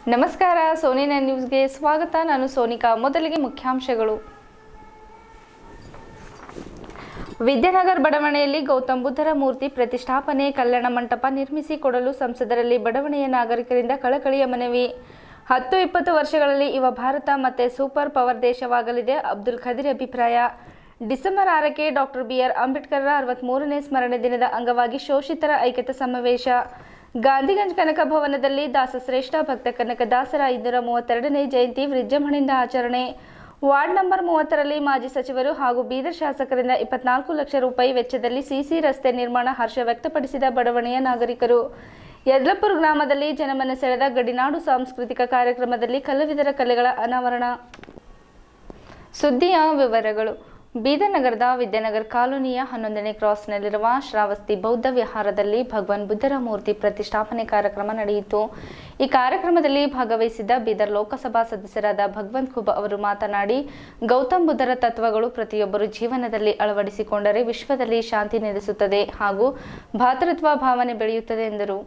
ನಮಸ್ಕಾರ Sony nine ನ್ಯೂಸ್ಗೆ ಸ್ವಾಗತ ನಾನು ಸೋನಿಕಾ ಮೊದಲಿಗೆ ಮುಖ್ಯಾಂಶಗಳು ವಿದ್ಯಾನಗರ್ ಬಡಾವಣೆಯಲ್ಲಿ ಗೌತಮ್ ಬುದ್ಧರ ಮೂರ್ತಿ ಪ್ರತಿಷ್ಠಾಪನೆ ಕಲ್ಯಾಣ ಮಂಟಪ ನಿರ್ಮಿಸಿ ಕೊಡಲು ಸಂಸದರಲ್ಲಿ ಬಡಾವಣೆಯ ನಾಗರಿಕರಿಂದ ಕಳಕಳಿಯ ಮನವಿ ಹತ್ತು ಇಪ್ಪತ್ತು ವರ್ಷಗಳಲ್ಲಿ ಯುವ ಭಾರತ ಮತ್ತೆ ಸೂಪರ್ ಪವರ್ ದೇಶವಾಗಲಿದೆ ಅಬ್ದುಲ್ ಖದೀರ್ ಅಭಿಪ್ರಾಯ ಡಿಸೆಂಬರ್ ಆರಕ್ಕೆ ಡಾಕ್ಟರ್ ಬಿಆರ್ ಅಂಬೇಡ್ಕರ್ರ ಅರವತ್ಮೂರನೇ ಸ್ಮರಣೆ ದಿನದ ಅಂಗವಾಗಿ ಶೋಷಿತರ ಐಕ್ಯತಾ ಸಮಾವೇಶ ಗಾಂಧಿಗಂಜ್ ಕನಕ ಭವನದಲ್ಲಿ ದಾಸಶ್ರೇಷ್ಠ ಭಕ್ತ ಕನಕ ದಾಸರ ಐನೂರ ಮೂವತ್ತೆರಡನೇ ಜಯಂತಿ ವಿಜೃಂಭಣೆಯಿಂದ ಆಚರಣೆ ವಾರ್ಡ್ ನಂಬರ್ ಮೂವತ್ತರಲ್ಲಿ ಮಾಜಿ ಸಚಿವರು ಹಾಗೂ ಬೀದರ್ ಶಾಸಕರಿಂದ ಇಪ್ಪತ್ನಾಲ್ಕು ಲಕ್ಷ ರೂಪಾಯಿ ವೆಚ್ಚದಲ್ಲಿ ಸಿಸಿ ರಸ್ತೆ ನಿರ್ಮಾಣ ಹರ್ಷ ವ್ಯಕ್ತಪಡಿಸಿದ ಬಡಾವಣೆಯ ನಾಗರಿಕರು ಯದ್ಲಪುರ ಗ್ರಾಮದಲ್ಲಿ ಜನಮನ ಸೆಳೆದ ಗಡಿನಾಡು ಸಾಂಸ್ಕೃತಿಕ ಕಾರ್ಯಕ್ರಮದಲ್ಲಿ ಕಲಾವಿದರ ಕಲೆಗಳ ಅನಾವರಣ ಸುದ್ದಿಯ ವಿವರಗಳು ಬೀದರ್ ನಗರದ ವಿದ್ಯಾನಗರ್ ಕಾಲೋನಿಯ ಹನ್ನೊಂದನೇ ಕ್ರಾಸ್ನಲ್ಲಿರುವ ಶ್ರಾವಸ್ತಿ ಬೌದ್ಧ ವಿಹಾರದಲ್ಲಿ ಭಗವಾನ್ ಬುದ್ಧರ ಮೂರ್ತಿ ಪ್ರತಿಷ್ಠಾಪನೆ ಕಾರ್ಯಕ್ರಮ ನಡೆಯಿತು ಈ ಕಾರ್ಯಕ್ರಮದಲ್ಲಿ ಭಾಗವಹಿಸಿದ್ದ ಬೀದರ್ ಲೋಕಸಭಾ ಸದಸ್ಯರಾದ ಭಗವಂತ್ ಖುಬ್ ಅವರು ಮಾತನಾಡಿ ಗೌತಮ್ ಬುದ್ಧರ ತತ್ವಗಳು ಪ್ರತಿಯೊಬ್ಬರು ಜೀವನದಲ್ಲಿ ಅಳವಡಿಸಿಕೊಂಡರೆ ವಿಶ್ವದಲ್ಲಿ ಶಾಂತಿ ನೆಲೆಸುತ್ತದೆ ಹಾಗೂ ಭಾತೃತ್ವ ಭಾವನೆ ಬೆಳೆಯುತ್ತದೆ ಎಂದರು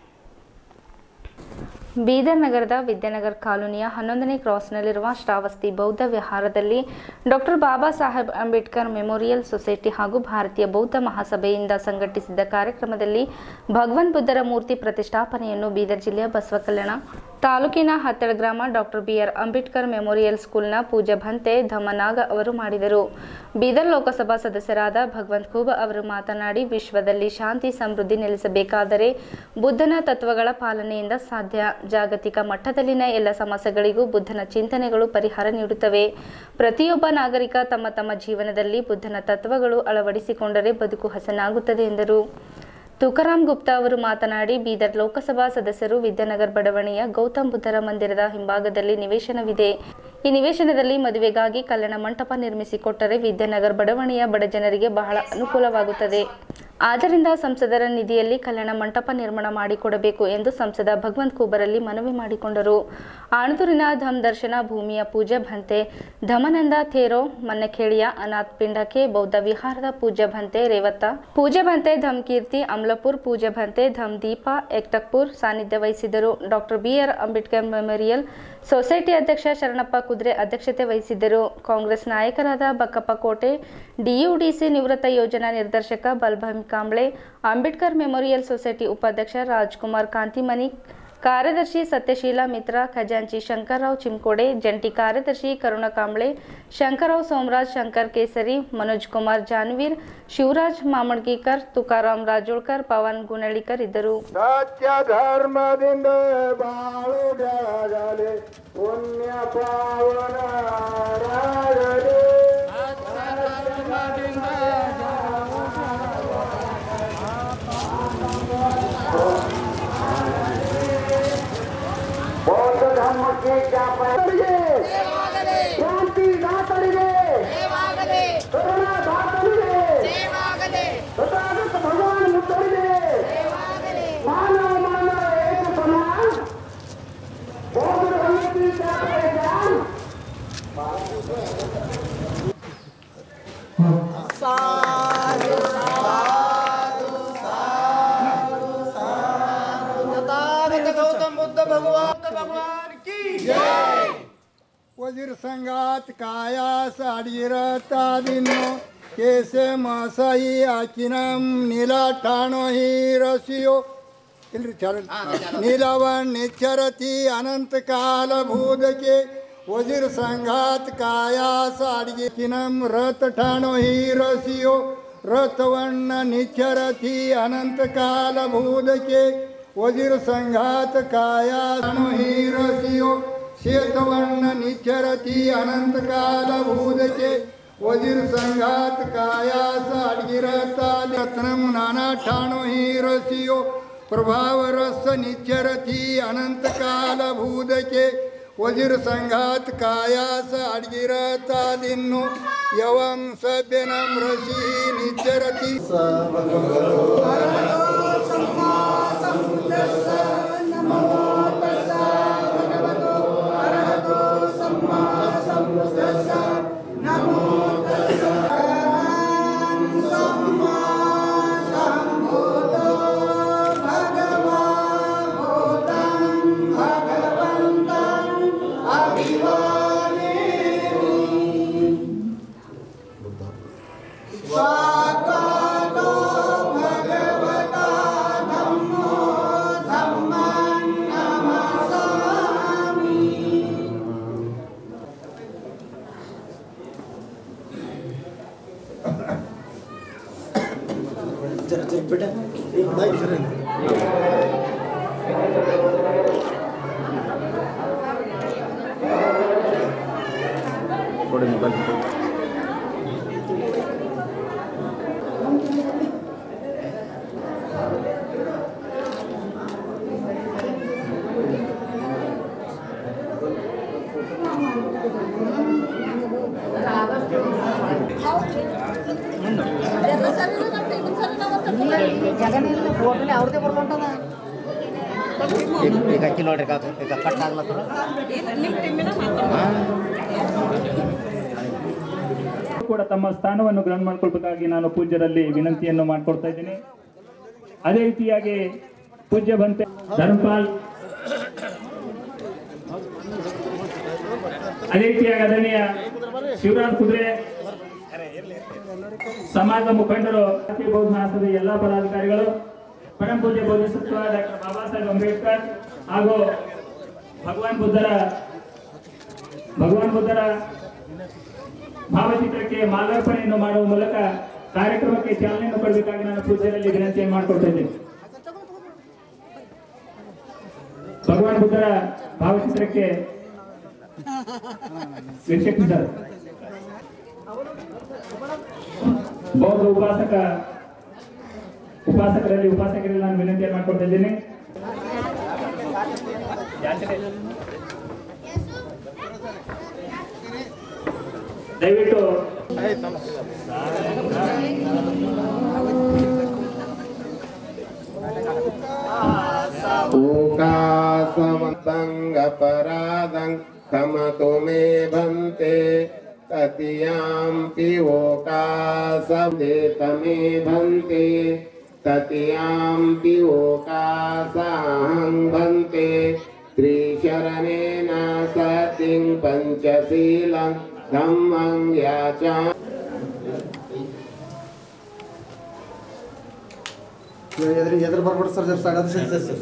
ಬೀದರ್ ನಗರದ ವಿದ್ಯಾನಗರ್ ಕಾಲೋನಿಯ ಹನ್ನೊಂದನೇ ಕ್ರಾಸ್ನಲ್ಲಿರುವ ಶ್ರಾವಸ್ತಿ ಬೌದ್ಧ ವಿಹಾರದಲ್ಲಿ doctor Baba Saheb Ambedkar memorial society ಹಾಗೂ ಭಾರತೀಯ ಬೌದ್ಧ ಮಹಾಸಭೆಯಿಂದ ಸಂಘಟಿಸಿದ್ದ ಕಾರ್ಯಕ್ರಮದಲ್ಲಿ ಭಗವಾನ್ ಬುದ್ಧರ ಮೂರ್ತಿ ಪ್ರತಿಷ್ಠಾಪನೆಯನ್ನು ಬೀದರ್ ಜಿಲ್ಲೆಯ ಬಸವ ಕಲ್ಯಾಣ ತಾಲೂಕಿನ ಹತ್ತಳ ಗ್ರಾಮ ಡಾಕ್ಟರ್ ಬಿಆರ್ ಅಂಬೇಡ್ಕರ್ ಮೆಮೋರಿಯಲ್ ಸ್ಕೂಲ್ನ ಪೂಜಾ ಭಂತೆ ಧಮ್ಮನಾಗ ಅವರು ಮಾಡಿದರು ಬೀದರ್ ಲೋಕಸಭಾ ಸದಸ್ಯರಾದ ಭಗವಂತ್ ಖೂಬ್ ಅವರು ಮಾತನಾಡಿ ವಿಶ್ವದಲ್ಲಿ ಶಾಂತಿ ಸಮೃದ್ಧಿ ನೆಲೆಸಬೇಕಾದರೆ ಬುದ್ಧನ ತತ್ವಗಳ ಪಾಲನೆಯಿಂದ ಸಾಧ್ಯ ಜಾಗತಿಕ ಮಟ್ಟದಲ್ಲಿನ ಎಲ್ಲ ಸಮಸ್ಯೆಗಳಿಗೂ ಬುದ್ಧನ ಚಿಂತನೆಗಳು ಪರಿಹಾರ ನೀಡುತ್ತವೆ ಪ್ರತಿಯೊಬ್ಬ ನಾಗರಿಕ ತಮ್ಮ ತಮ್ಮ ಜೀವನದಲ್ಲಿ ಬುದ್ಧನ ತತ್ವಗಳು ಅಳವಡಿಸಿಕೊಂಡರೆ ಬದುಕು ಹಸನಾಗುತ್ತದೆ ಎಂದರು ತುಕಾರಾಂ ಗುಪ್ತಾ ಅವರು ಮಾತನಾಡಿ ಬೀದರ್ ಲೋಕಸಭಾ ಸದಸ್ಯರು ವಿದ್ಯಾನಗರ್ ಬಡಾವಣೆಯ ಗೌತಮ್ ಬುದ್ಧರ ಮಂದಿರದ ಹಿಂಭಾಗದಲ್ಲಿ ನಿವೇಶನವಿದೆ ಈ ನಿವೇಶನದಲ್ಲಿ ಮದುವೆಗಾಗಿ ಕಲ್ಯಾಣ ಮಂಟಪ ನಿರ್ಮಿಸಿಕೊಟ್ಟರೆ ವಿದ್ಯಾನಗರ್ ಬಡಾವಣೆಯ ಬಡಜನರಿಗೆ ಬಹಳ ಅನುಕೂಲವಾಗುತ್ತದೆ ಆದ್ದರಿಂದ ಸಂಸದರ ನಿಧಿಯಲ್ಲಿ ಕಲ್ಯಾಣ ಮಂಟಪ ನಿರ್ಮಾಣ ಮಾಡಿಕೊಡಬೇಕು ಎಂದು ಸಂಸದ ಭಗವಂತ್ ಖೂಬರಲ್ಲಿ ಮನವಿ ಮಾಡಿಕೊಂಡರು ಆಣದೂರಿನ ಧಮ್ ದರ್ಶನ ಭೂಮಿಯ ಪೂಜೆ ಭಂತೆ ಧಮನಂದ ಥೇರೋ ಮನ್ನಖೇಳಿಯ ಅನಾಥ್ ಪಿಂಡಕೆ ಬೌದ್ಧ ವಿಹಾರದ ಪೂಜ್ಯ ಭಂತೆ ರೇವತ್ತ ಪೂಜೆ ಭಂತೆ ಧಮ್ ಕೀರ್ತಿ ಅಮ್ಲಪುರ್ ಪೂಜೆ ಭಂತೆ ಧಮ್ ದೀಪ ಎಕ್ತಕ್ಪುರ್ ಸಾನ್ನಿಧ್ಯ ವಹಿಸಿದರು doctor BR Ambedkar memorial society ಅಧ್ಯಕ್ಷ ಶರಣಪ್ಪ ಕುದ್ರೆ ಅಧ್ಯಕ್ಷತೆ ವಹಿಸಿದ್ದರು ಕಾಂಗ್ರೆಸ್ ನಾಯಕರಾದ ಬಕ್ಕಪ್ಪ ಕೋಟೆ ಡಿಯುಡಿಸಿ ನಿವೃತ್ತ ಯೋಜನಾ ನಿರ್ದೇಶಕ ಬಲ್ಭಾಮಿ ಕಾಂಬ್ಳೆ ಅಂಬೇಡ್ಕರ್ ಮೆಮೋರಿಯಲ್ ಸೊಸೈಟಿ ಉಪಾಧ್ಯಕ್ಷ ರಾಜ್ಕುಮಾರ್ ಕಾಂತಿಮನಿ ಕಾರ್ಯದರ್ಶಿ ಸತ್ಯಶೀಲ ಮಿತ್ರ ಖಜಾಂಚಿ ಶಂಕರ್ರಾವ್ ಚಿಮ್ಕೋಡೆ ಜಂಟಿ ಕಾರ್ಯದರ್ಶಿ ಕರುಣ ಕಾಂಬ್ಳೆ ಶಂಕರರಾವ್ ಸೋಮರಾಜ್ ಶಂಕರ್ ಕೇಸರಿ ಮನೋಜ್ ಕುಮಾರ್ ಜಾನ್ವೀರ್ ಶಿವರಾಜ್ ಮಾಮಡ್ಗೀಕರ್ ತುಕಾರಾಮ್ ರಾಜೋಳ್ಕರ್ ಪವನ್ ಗುನಳಿಕರ್ ಇದ್ದರು ಸತ್ಯ ಧರ್ಮದಿಂದ ಬಾಳು ಬೆಳಗಲಿ ಪುಣ್ಯ ಪಾವನರಾಗಲಿ ಬೌದ್ಧ ಧರ್ಮಕ್ಕೆ ಜ್ಞಾಪಕರಿಗೆ ಶಾಂತಿ ದಾತರಿಗೆ ಕರುಣಾ ದಾತರಿಗೆ ತಥಾಗತ ಭಗವಾನ್ ಮುತ್ತರಿಗೆ ಮಾನವ ಮಾನವ ಏಕ ಸಮಾನ ಬೌದ್ಧ ಧರ್ಮಕ್ಕೆ ಜ್ಞಾಪಕ तथागत गौतम बुद्ध भगवान भगवान की ವಜಿರ ಸಂಗಾತ್ ಕಾಯಾಸ ಅಡಿರತಾದಿನ್ನು ಕೇಸೆ ಮಾಸಾಯಿ ಆಕಿನಂ ನೀಲ ಠಾಣೋ ಹಿ ರಸಿಯೋ ಇಲ್ರಿ ಚಲ ನೀಲವನ್ ನಿಚ್ಚರತಿ ಅನಂತ ಕಾಲ ಭೂದಕೆ ವಜಿರ ಸಂಘಾತ್ ಕಾಯಾಸ ಅಡಿಗೆ ಕಿನಂ ರಥ ಠಾಣೋ ಹಿ ರಸಿಯೋ ರಥವನ್ನ ನಿಚ್ಚರತಿ ಅನಂತ ಕಾಲ ಭೂದಕೆ ವಜಿರ ಸಂಘಾತ ಕಾಯಾಸಣೋ ಹಿ ರಸಿಯೋ ಶ್ವೇತವರ್ಣ ನಿಚ್ಚರತಿ ಅನಂತ ಕಾಲ ಭೂದಕೆ ವಜಿರ ಸಂಘಾತ ಕಾಯಾಸ ಅಡ್ಗಿರತಾಲಿ ರತ್ನಂ ನಾನಾ ಠಾಣೋ ಹೀರಸಿಯೋ ಪ್ರಭಾವ ರಸ ನಿಚ್ಚರತಿ ಅನಂತ ಕಾಲ ಭೂದಕೆ ವಜಿರ ಸಂಘಾತ ಕಾಯಾಸ ಅಡ್ಗಿರತಾಲಿನ್ನು ಯವಂ ಸಭ್ಯನಂ ರಸಿ ನಿಚ್ಚರತಿ भगवान ಈಗ ಅಕ್ಕಿ ನೋಡ್ರಿ ಕಾಕ ಈಗ ಕಟ್ ಆಗ್ಲತ್ತಾರ ಕೂಡ ತಮ್ಮ ಸ್ಥಾನವನ್ನು ಗ್ರಹಣ ಮಾಡ್ಕೊಳ್ಬೇಕಾಗಿ ನಾನು ಪೂಜ್ಯರಲ್ಲಿ ವಿನಂತಿಯನ್ನು ಮಾಡ್ಕೊಳ್ತಾ ಇದ್ದೀನಿ ಅದೇ ರೀತಿಯಾಗಿ ಪೂಜ್ಯ ಬಂತೆ ಧರ್ಮಪಾಲ್ ಅದೇ ರೀತಿಯಾಗಿ ಅದನ್ನೆಯ ಶಿವರಾಜ್ ಕುದುರೆ ಸಮಾಜದ ಮುಖಂಡರು ಜಾತಿ ಬೌದ್ಧ ಮಹಾಸಭೆ ಎಲ್ಲಾ ಪದಾಧಿಕಾರಿಗಳು ಪರಂ ಪೂಜ್ಯ ಬೋಧಿಸತ್ವ ಡಾಕ್ಟರ್ ಬಾಬಾ ಸಾಹೇಬ್ ಅಂಬೇಡ್ಕರ್ ಹಾಗೂ ಭಗವಾನ್ ಬುದ್ಧರ ಭಗವಾನ್ ಬುದ್ಧರ ಭಾವಚಿತ್ರಕ್ಕೆ ಮಾಲಾರ್ಪಣೆಯನ್ನು ಮಾಡುವ ಮೂಲಕ ಕಾರ್ಯಕ್ರಮಕ್ಕೆ ಚಾಲನೆಯನ್ನು ಕೊಡಬೇಕಾಗಿ ನಾನು ಪೂಜ್ಯರಲ್ಲಿ ವಿನಂತಿಯನ್ನು ಮಾಡಿಕೊಳ್ತಾ ಇದ್ದೇನೆ ಭಗವಾನ್ ಬುದ್ಧರ ಭಾವಚಿತ್ರಕ್ಕೆ ವೀಕ್ಷಕ ಸರ್ ಬೌದ್ಧ ಉಪಾಸಕ ಉಪಾಸಕರಲ್ಲಿ ಉಪಾಸಕರಲ್ಲಿ ನಾನು ವಿನಂತಿಯನ್ನು ಮಾಡ್ಕೊಳ್ತಾ ಇದ್ದೀನಿ ದಯವಿಟ್ಟು ऊकासवतङ्गपरादं खमतु मे भन्ते ततियाम्पि ओकासवेतमे भन्ते ततियाम्पि ओकासाहं भन्ते त्रिशरणेन सतिं पञ्चशीलं धम्मं याचा ಎದುರು ಎದುರು ಬರ್ಬಿಟ್ಟು ಸರ್ ಜರ್ ಸಾಗದು ಸರ್ ಸರ್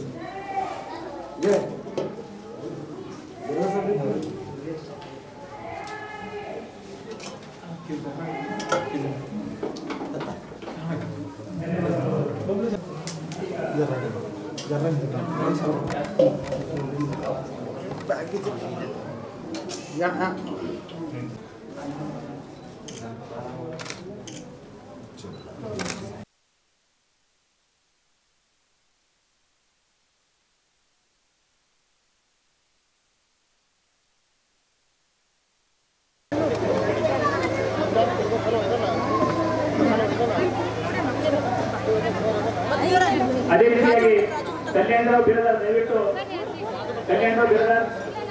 ಅದೇ ರೀತಿಯಾಗಿ ಕಲ್ಯಾಣರಾವ್ ಬಿರದಾರ್ ದಯವಿಟ್ಟು ಕಲ್ಯಾಣರಾವ್ ಬಿರದಾರ್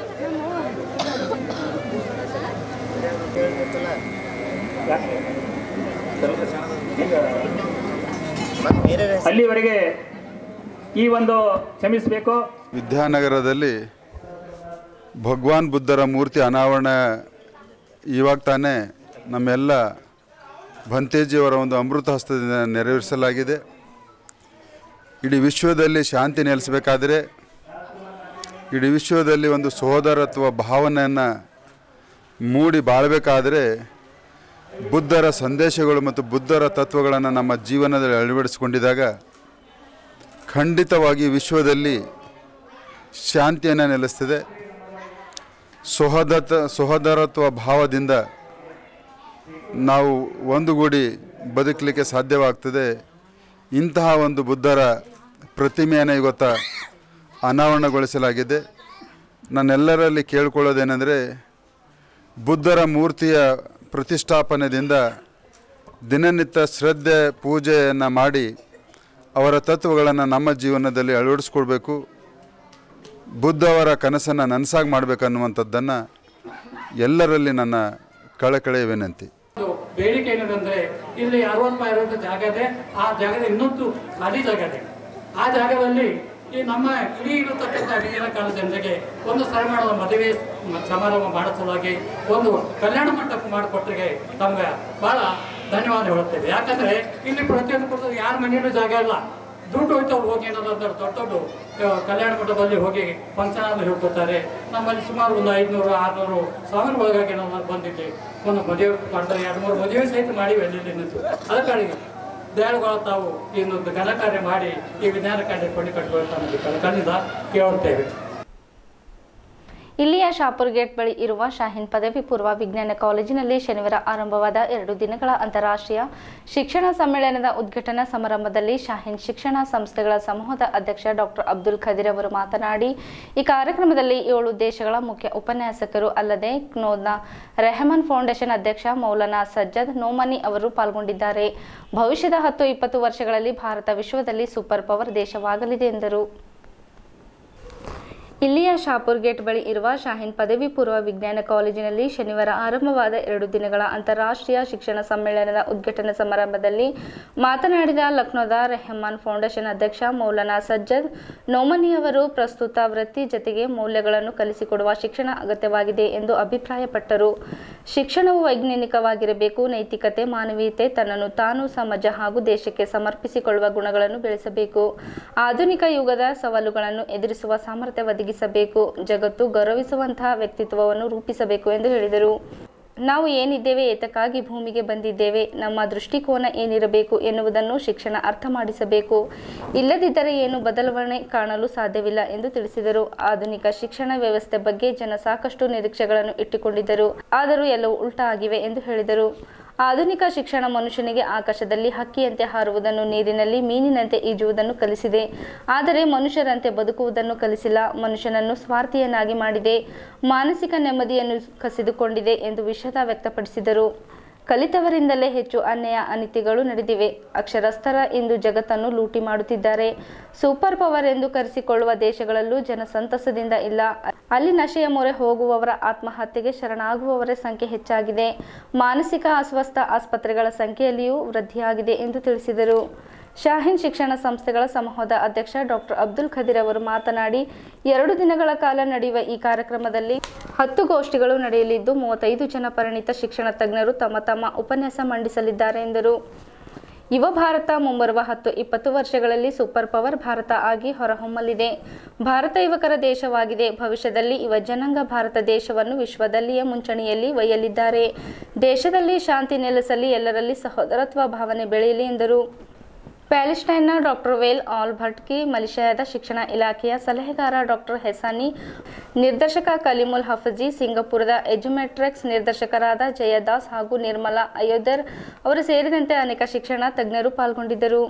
ಅಲ್ಲಿವರೆಗೆ ಈ ಒಂದು ಕ್ಷಮಿಸಬೇಕು ವಿದ್ಯಾನಗರದಲ್ಲಿ ಭಗವಾನ್ ಬುದ್ಧರ ಮೂರ್ತಿ ಅನಾವರಣ ಇವಾಗ ತಾನೇ ನಮ್ಮೆಲ್ಲ ಭಂತೇಜಿಯವರ ಒಂದು ಅಮೃತ ಹಸ್ತದಿಂದ ನೆರವೇರಿಸಲಾಗಿದೆ ಇಡೀ ವಿಶ್ವದಲ್ಲಿ ಶಾಂತಿ ನೆಲೆಸಬೇಕಾದರೆ ಇಡೀ ವಿಶ್ವದಲ್ಲಿ ಒಂದು ಸಹೋದರತ್ವ ಭಾವನೆಯನ್ನು ಮೂಡಿ ಬಾಳಬೇಕಾದರೆ ಬುದ್ಧರ ಸಂದೇಶಗಳು ಮತ್ತು ಬುದ್ಧರ ತತ್ವಗಳನ್ನು ನಮ್ಮ ಜೀವನದಲ್ಲಿ ಅಳವಡಿಸಿಕೊಂಡಿದಾಗ ಖಂಡಿತವಾಗಿ ವಿಶ್ವದಲ್ಲಿ ಶಾಂತಿಯನ್ನು ನೆಲೆಸ್ತದೆ ಸಹೋದತ ಸಹೋದರತ್ವ ಭಾವದಿಂದ ನಾವು ಒಂದುಗೂಡಿ ಬದುಕಲಿಕ್ಕೆ ಸಾಧ್ಯವಾಗ್ತದೆ ಇಂತಹ ಒಂದು ಬುದ್ಧರ ಪ್ರತಿಮೆಯನ್ನು ಇವತ್ತ ಅನಾವರಣಗೊಳಿಸಲಾಗಿದೆ ನನ್ನೆಲ್ಲರಲ್ಲಿ ಕೇಳ್ಕೊಳ್ಳೋದೇನೆಂದರೆ ಬುದ್ಧರ ಮೂರ್ತಿಯ ಪ್ರತಿಷ್ಠಾಪನೆಯಿಂದ ದಿನನಿತ್ಯ ಶ್ರದ್ಧೆ ಪೂಜೆಯನ್ನು ಮಾಡಿ ಅವರ ತತ್ವಗಳನ್ನು ನಮ್ಮ ಜೀವನದಲ್ಲಿ ಅಳವಡಿಸ್ಕೊಳ್ಬೇಕು ಬುದ್ಧ ಅವರ ಕನಸನ್ನು ನನಸಾಗಿ ಮಾಡಬೇಕನ್ನುವಂಥದ್ದನ್ನು ಎಲ್ಲರಲ್ಲಿ ನನ್ನ ಕಳಕಳೆಯ ವಿನಂತಿ ಒಂದು ಬೇಡಿಕೆ ಏನಿದೆ ಇಲ್ಲಿ ಅರವತ್ತು ಇರೋದು ಜಾಗ ಇದೆ ಆ ಜಾಗದ ಇನ್ನೊಂದು ಖಾಲಿ ಜಾಗ ಇದೆ ಆ ಜಾಗದಲ್ಲಿ ಈ ನಮ್ಮ ಇಡೀ ಇರತಕ್ಕಂಥ ಅಡಿಗೆರ ಕಾಲ ಜನರಿಗೆ ಒಂದು ಸರಿಮಾಣದ ಮದುವೆ ಮ- ಸಮಾರಂಭ ಮಾಡೋ ಸಲುವಾಗಿ ಒಂದು ಕಲ್ಯಾಣ ಮಂಟಪ ಮಾಡಿಕೊಟ್ರಿಗೆ ತಮ್ಗೆ ಬಹಳ ಧನ್ಯವಾದ ಹೇಳುತ್ತೇವೆ ಯಾಕಂದ್ರೆ ಇಲ್ಲಿ ಪ್ರತಿಯೊಂದು ಕುಟುಂಬ ಯಾರ ಮನೆಯಲ್ಲೂ ಜಾಗ ಇಲ್ಲ ದುಡ್ಡು ಹೋಯ್ತವ್ರು ಹೋಗಿ ಏನಾದ್ರು ದೊಡ್ಡ ದೊಡ್ಡ ಆ, ಕಲ್ಯಾಣ ಮಂಟಪದಲ್ಲಿ ಹೋಗಿ ಫಂಕ್ಷನ್ ಅಲ್ಲಿ ಹೇಳ್ಕೊತಾರೆ ನಮ್ಮಲ್ಲಿ ಸುಮಾರು ಒಂದು ಐದುನೂರು ಆರುನೂರು ಸಾವಿರ ಒಳಗಾಗಿ ನಾವು ಬಂದಿದ್ದೆ ಒಂದು ಮದುವೆ ಮಾಡ್ತಾರೆ ಎರಡು ಮೂರು ಮದುವೆ ಸಹಿತ ಮಾಡಿ ಅಲ್ಲಿ ನಿಂತು ಅದಕ್ಕಾಗಿ ದಯಾಳುಗಳ ತಾವು ಈ ಒಂದು ಘನ ಕಾರ್ಯ ಮಾಡಿ ಈ ವಿಜ್ಞಾನ ಕಾರ್ಯ ಕೊಂಡು ಕಟ್ಟಿಕೊಳ್ಳುತ್ತಾ ಕಳಕಳಿಯಿಂದ ಕೇಳುತ್ತೇವೆ ಇಲ್ಲಿಯ ಶಾಪುರ್ ಗೇಟ್ ಬಳಿ ಇರುವ ಶಾಹೀನ್ ಪದವಿ ಪೂರ್ವ ವಿಜ್ಞಾನ ಕಾಲೇಜಿನಲ್ಲಿ ಶನಿವಾರ ಆರಂಭವಾದ ಎರಡು ದಿನಗಳ ಅಂತಾರಾಷ್ಟ್ರೀಯ ಶಿಕ್ಷಣ ಸಮ್ಮೇಳನದ ಉದ್ಘಾಟನಾ ಸಮಾರಂಭದಲ್ಲಿ ಶಾಹೀನ್ ಶಿಕ್ಷಣ ಸಂಸ್ಥೆಗಳ ಸಮೂಹದ ಅಧ್ಯಕ್ಷ ಡಾಕ್ಟರ್ ಅಬ್ದುಲ್ ಖದೀರ್ ಅವರು ಮಾತನಾಡಿ ಈ ಕಾರ್ಯಕ್ರಮದಲ್ಲಿ ಏಳು ದೇಶಗಳ ಮುಖ್ಯ ಉಪನ್ಯಾಸಕರು ಅಲ್ಲದೆ ಕ್ನೋದ್ನ ರೆಹಮಾನ್ ಫೌಂಡೇಶನ್ ಅಧ್ಯಕ್ಷ ಮೌಲಾನಾ ಸಜ್ಜದ್ ನೋಮನಿ ಅವರು ಪಾಲ್ಗೊಂಡಿದ್ದಾರೆ ಭವಿಷ್ಯದ ಹತ್ತು ಇಪ್ಪತ್ತು ವರ್ಷಗಳಲ್ಲಿ ಭಾರತ ವಿಶ್ವದಲ್ಲಿ ಸೂಪರ್ ಪವರ್ ದೇಶವಾಗಲಿದೆ ಎಂದರು ಇಲ್ಲಿಯ ಶಾಪುರ್ ಗೇಟ್ ಬಳಿ ಇರುವ ಶಾಹೀನ್ ಪದವಿ ಪೂರ್ವ ವಿಜ್ಞಾನ ಕಾಲೇಜಿನಲ್ಲಿ ಶನಿವಾರ ಆರಂಭವಾದ ಎರಡು ದಿನಗಳ ಅಂತಾರಾಷ್ಟ್ರೀಯ ಶಿಕ್ಷಣ ಸಮ್ಮೇಳನದ ಉದ್ಘಾಟನಾ ಸಮಾರಂಭದಲ್ಲಿ ಮಾತನಾಡಿದ ಲಕ್ನೋದ ರೆಹಮಾನ್ ಫೌಂಡೇಶನ್ ಅಧ್ಯಕ್ಷ ಮೌಲಾನಾ ಸಜ್ಜದ್ ನೋಮನಿ ಅವರು ಪ್ರಸ್ತುತ ವೃತ್ತಿ ಜತೆಗೆ ಮೌಲ್ಯಗಳನ್ನು ಕಲಿಸಿಕೊಡುವ ಶಿಕ್ಷಣ ಅಗತ್ಯವಾಗಿದೆ ಎಂದು ಅಭಿಪ್ರಾಯಪಟ್ಟರು ಶಿಕ್ಷಣವು ವೈಜ್ಞಾನಿಕವಾಗಿರಬೇಕು ನೈತಿಕತೆ ಮಾನವೀಯತೆ ತನ್ನನ್ನು ತಾನು ಸಮಾಜ ಹಾಗೂ ದೇಶಕ್ಕೆ ಸಮರ್ಪಿಸಿಕೊಳ್ಳುವ ಗುಣಗಳನ್ನು ಬೆಳೆಸಬೇಕು ಆಧುನಿಕ ಯುಗದ ಸವಾಲುಗಳನ್ನು ಎದುರಿಸುವ ಸಾಮರ್ಥ್ಯ ಒದಗಿಸಬೇಕು ಜಗತ್ತು ಗೌರವಿಸುವಂತಹ ವ್ಯಕ್ತಿತ್ವವನ್ನು ರೂಪಿಸಬೇಕು ಎಂದು ಹೇಳಿದರು ನಾವು ಏನಿದ್ದೇವೆ ಏತಕ್ಕಾಗಿ ಭೂಮಿಗೆ ಬಂದಿದ್ದೇವೆ ನಮ್ಮ ದೃಷ್ಟಿಕೋನ ಏನಿರಬೇಕು ಎನ್ನುವುದನ್ನು ಶಿಕ್ಷಣ ಅರ್ಥ ಮಾಡಿಸಬೇಕು ಇಲ್ಲದಿದ್ದರೆ ಏನು ಬದಲಾವಣೆ ಕಾಣಲು ಸಾಧ್ಯವಿಲ್ಲ ಎಂದು ತಿಳಿಸಿದರು ಆಧುನಿಕ ಶಿಕ್ಷಣ ವ್ಯವಸ್ಥೆ ಬಗ್ಗೆ ಜನ ಸಾಕಷ್ಟು ನಿರೀಕ್ಷೆಗಳನ್ನು ಇಟ್ಟುಕೊಂಡಿದ್ದರು ಆದರೂ ಎಲ್ಲವೂ ಉಲ್ಟಾ ಆಗಿವೆ ಎಂದು ಹೇಳಿದರು ಆಧುನಿಕ ಶಿಕ್ಷಣ ಮನುಷ್ಯನಿಗೆ ಆಕಾಶದಲ್ಲಿ ಹಕ್ಕಿಯಂತೆ ಹಾರುವುದನ್ನು ನೀರಿನಲ್ಲಿ ಮೀನಿನಂತೆ ಈಜುವುದನ್ನು ಕಲಿಸಿದೆ ಆದರೆ ಮನುಷ್ಯರಂತೆ ಬದುಕುವುದನ್ನು ಕಲಿಸಿಲ್ಲ ಮನುಷ್ಯನನ್ನು ಸ್ವಾರ್ಥಿಯನ್ನಾಗಿ ಮಾಡಿದೆ ಮಾನಸಿಕ ನೆಮ್ಮದಿಯನ್ನು ಕಸಿದುಕೊಂಡಿದೆ ಎಂದು ವಿಷಾದ ವ್ಯಕ್ತಪಡಿಸಿದರು ಕಲಿತವರಿಂದಲೇ ಹೆಚ್ಚು ಅನ್ಯಾಯ ಅನಿತಿಗಳು ನಡೆದಿವೆ ಅಕ್ಷರಸ್ಥರ ಇಂದು ಜಗತ್ತನ್ನು ಲೂಟಿ ಮಾಡುತ್ತಿದ್ದಾರೆ ಸೂಪರ್ ಪವರ್ ಎಂದು ಕರೆಸಿಕೊಳ್ಳುವ ದೇಶಗಳಲ್ಲೂ ಜನ ಸಂತಸದಿಂದ ಇಲ್ಲ ಅಲ್ಲಿ ನಶೆಯ ಮೊರೆ ಹೋಗುವವರ ಆತ್ಮಹತ್ಯೆಗೆ ಶರಣಾಗುವವರ ಸಂಖ್ಯೆ ಹೆಚ್ಚಾಗಿದೆ ಮಾನಸಿಕ ಅಸ್ವಸ್ಥ ಆಸ್ಪತ್ರೆಗಳ ಸಂಖ್ಯೆಯಲ್ಲಿಯೂ ವೃದ್ಧಿಯಾಗಿದೆ ಎಂದು ತಿಳಿಸಿದರು ಶಾಹೀನ್ ಶಿಕ್ಷಣ ಸಂಸ್ಥೆಗಳ ಸಮೂಹದ ಅಧ್ಯಕ್ಷ ಡಾಕ್ಟರ್ ಅಬ್ದುಲ್ ಖದೀರ್ ಅವರು ಮಾತನಾಡಿ ಎರಡು ದಿನಗಳ ಕಾಲ ನಡೆಯುವ ಈ ಕಾರ್ಯಕ್ರಮದಲ್ಲಿ ಹತ್ತು ಗೋಷ್ಠಿಗಳು ನಡೆಯಲಿದ್ದು ಮೂವತ್ತೈದು ಜನ ಪರಿಣಿತ ಶಿಕ್ಷಣ ತಜ್ಞರು ತಮ್ಮ ತಮ್ಮ ಉಪನ್ಯಾಸ ಮಂಡಿಸಲಿದ್ದಾರೆ ಎಂದರು ಯುವ ಭಾರತ ಮುಂಬರುವ ಹತ್ತು ಇಪ್ಪತ್ತು ವರ್ಷಗಳಲ್ಲಿ ಸೂಪರ್ ಪವರ್ ಭಾರತ ಆಗಿ ಹೊರಹೊಮ್ಮಲಿದೆ ಭಾರತ ಯುವಕರ ದೇಶವಾಗಿದೆ ಭವಿಷ್ಯದಲ್ಲಿ ಯುವ ಜನಾಂಗ ಭಾರತ ದೇಶವನ್ನು ವಿಶ್ವದಲ್ಲಿಯೇ ಮುಂಚೂಣಿಯಲ್ಲಿ ಒಯ್ಯಲಿದ್ದಾರೆ ದೇಶದಲ್ಲಿ ಶಾಂತಿ ನೆಲೆಸಲಿ ಎಲ್ಲರಲ್ಲಿ ಸಹೋದರತ್ವ ಭಾವನೆ ಬೆಳೆಯಲಿ ಎಂದರು ಪ್ಯಾಲೆಸ್ಟೈನ್ನ ಡಾಕ್ಟರ್ ವೇಲ್ ಆಲ್ ಭಟ್ಕಿ ಮಲೇಷ್ಯಾದ ಶಿಕ್ಷಣ ಇಲಾಖೆಯ ಸಲಹೆಗಾರ ಡಾಕ್ಟರ್ ಹೆಸಾನಿ ನಿರ್ದೇಶಕ ಕಲಿಮುಲ್ ಹಫಜಿ ಸಿಂಗಪುರದ ಎಜುಮೆಟ್ರಿಕ್ಸ್ ನಿರ್ದೇಶಕರಾದ ಜಯದಾಸ್ ಹಾಗೂ ನಿರ್ಮಲಾ ಅಯೋಧ್ಯರ್ ಅವರು ಸೇರಿದಂತೆ ಅನೇಕ ಶಿಕ್ಷಣ ತಜ್ಞರು ಪಾಲ್ಗೊಂಡಿದ್ದರು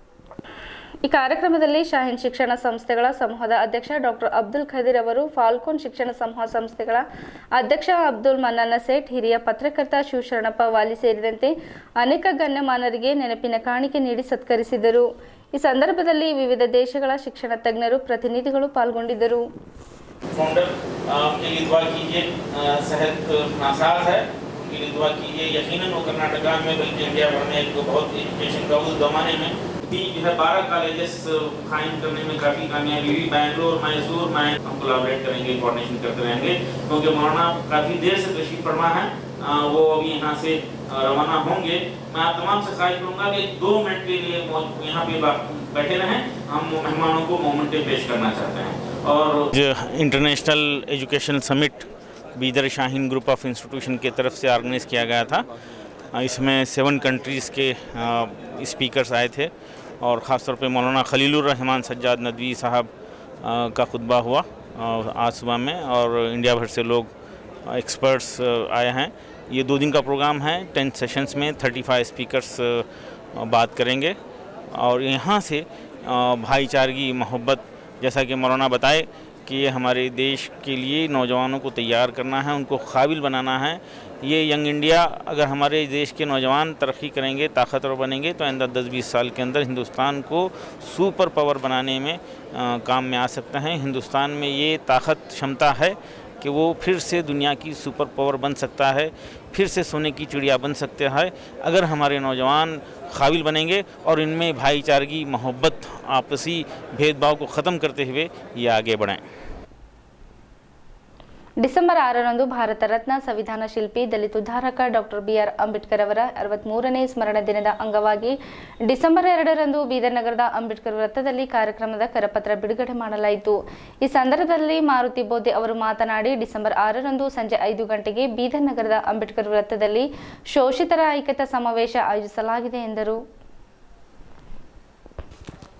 ಈ ಕಾರ್ಯಕ್ರಮದಲ್ಲಿ ಶಾಹೀನ್ ಶಿಕ್ಷಣ ಸಂಸ್ಥೆಗಳ ಸಮೂಹದ ಅಧ್ಯಕ್ಷ ಡಾಕ್ಟರ್ ಅಬ್ದುಲ್ ಖದೀರ್ ಅವರು ಫಾಲ್ಕೋನ್ ಶಿಕ್ಷಣ ಸಮೂಹ ಸಂಸ್ಥೆಗಳ ಅಧ್ಯಕ್ಷ ಅಬ್ದುಲ್ ಮನ್ನಾನ ಸೇಠ್ ಹಿರಿಯ ಪತ್ರಕರ್ತ ಶಿವಶರಣಪ್ಪ ವಾಲಿ ಸೇರಿದಂತೆ ಅನೇಕ ಗಣ್ಯಮಾನರಿಗೆ ನೆನಪಿನ ಕಾಣಿಕೆ ನೀಡಿ ಸತ್ಕರಿಸಿದರು ಈ ಸಂದರ್ಭದಲ್ಲಿ ವಿವಿಧ ದೇಶಗಳ ಶಿಕ್ಷಣ ತಜ್ಞರು ಪ್ರತಿನಿಧಿಗಳು ಪಾಲ್ಗೊಂಡಿದ್ದರು फाउंडर अ, के लिए दुआ कीजिए अ, सेहत नासाज है उनके लिए दुआ कीजिए यकीनन वो कर्नाटका में बल्कि इंडिया भर में एक बहुत एजुकेशन का उस जमाने में भी जो है बारह कॉलेजेस कायम करने में काफ़ी कामयाबी हुई बैंगलोर मैसूर में हम कोलाबरेट करेंगे कोऑर्डिनेशन करते रहेंगे क्योंकि मौलाना काफ़ी देर से तशरीफ फरमा है अ, वो अभी यहाँ से अ, रवाना होंगे मैं आप तमाम से ख्वाहिश करूँगा कि दो मिनट के लिए मौ- यहाँ पे बा- बैठे रहें हम मेहमानों को मोमेंटें पेश करना चाहते हैं और international educational summit Bidar Shaheen group of institution की तरफ से ऑर्गेनाइज किया गया था अ, इसमें सेवन कंट्रीज़ के स्पीकर्स आए थे और ख़ास तौर पे मौलाना खलीलुर रहमान सज्जाद नदवी साहब अ, का खुतबा हुआ अ, आज सुबह में और इंडिया भर से लोग एक्सपर्ट्स आए हैं ये दो दिन का प्रोग्राम है टेन सेशंस में थर्टी फाइव स्पीकर्स बात करेंगे और यहाँ से अ, भाईचारगी मोहब्बत जैसा कि मौलाना बताए कि ये हमारे देश के लिए नौजवानों को तैयार करना है उनको काबिल बनाना है ये यंग इंडिया अगर हमारे देश के नौजवान तरक्की करेंगे ताकतवर बनेंगे तो आइंदा दस बीस साल के अंदर हिंदुस्तान को सुपर पावर बनाने में अ, काम में आ सकते हैं हिंदुस्तान में ये ताकत क्षमता है कि वो फिर से दुनिया की सुपर पावर बन सकता है फिर से सोने की चिड़िया बन सकते हैं अगर हमारे नौजवान काबिल बनेंगे और इनमें भाईचारगी मोहब्बत आपसी भेदभाव को ख़त्म करते हुए ये आगे बढ़ें ಡಿಸೆಂಬರ್ ಆರರಂದು ಭಾರತ ರತ್ನ ಸಂವಿಧಾನ ಶಿಲ್ಪಿ ದಲಿತ ಉದ್ಧಾರಕ ಡಾಕ್ಟರ್ ಬಿಆರ್ ಅಂಬೇಡ್ಕರ್ ಅವರ ಅರವತ್ಮೂರನೇ ಸ್ಮರಣ ದಿನದ ಅಂಗವಾಗಿ ಡಿಸೆಂಬರ್ ಎರಡರಂದು ಬೀದರ್ ನಗರದ ಅಂಬೇಡ್ಕರ್ ವೃತ್ತದಲ್ಲಿ ಕಾರ್ಯಕ್ರಮದ ಕರಪತ್ರ ಬಿಡುಗಡೆ ಮಾಡಲಾಯಿತು ಈ ಸಂದರ್ಭದಲ್ಲಿ ಮಾರುತಿ ಬೋಧೆ ಅವರು ಮಾತನಾಡಿ ಡಿಸೆಂಬರ್ ಆರರಂದು ಸಂಜೆ ಐದು ಗಂಟೆಗೆ ಬೀದರ್ ನಗರದ ಅಂಬೇಡ್ಕರ್ ವೃತ್ತದಲ್ಲಿ ಶೋಷಿತರ ಐಕ್ಯತಾ ಸಮಾವೇಶ ಆಯೋಜಿಸಲಾಗಿದೆ ಎಂದರು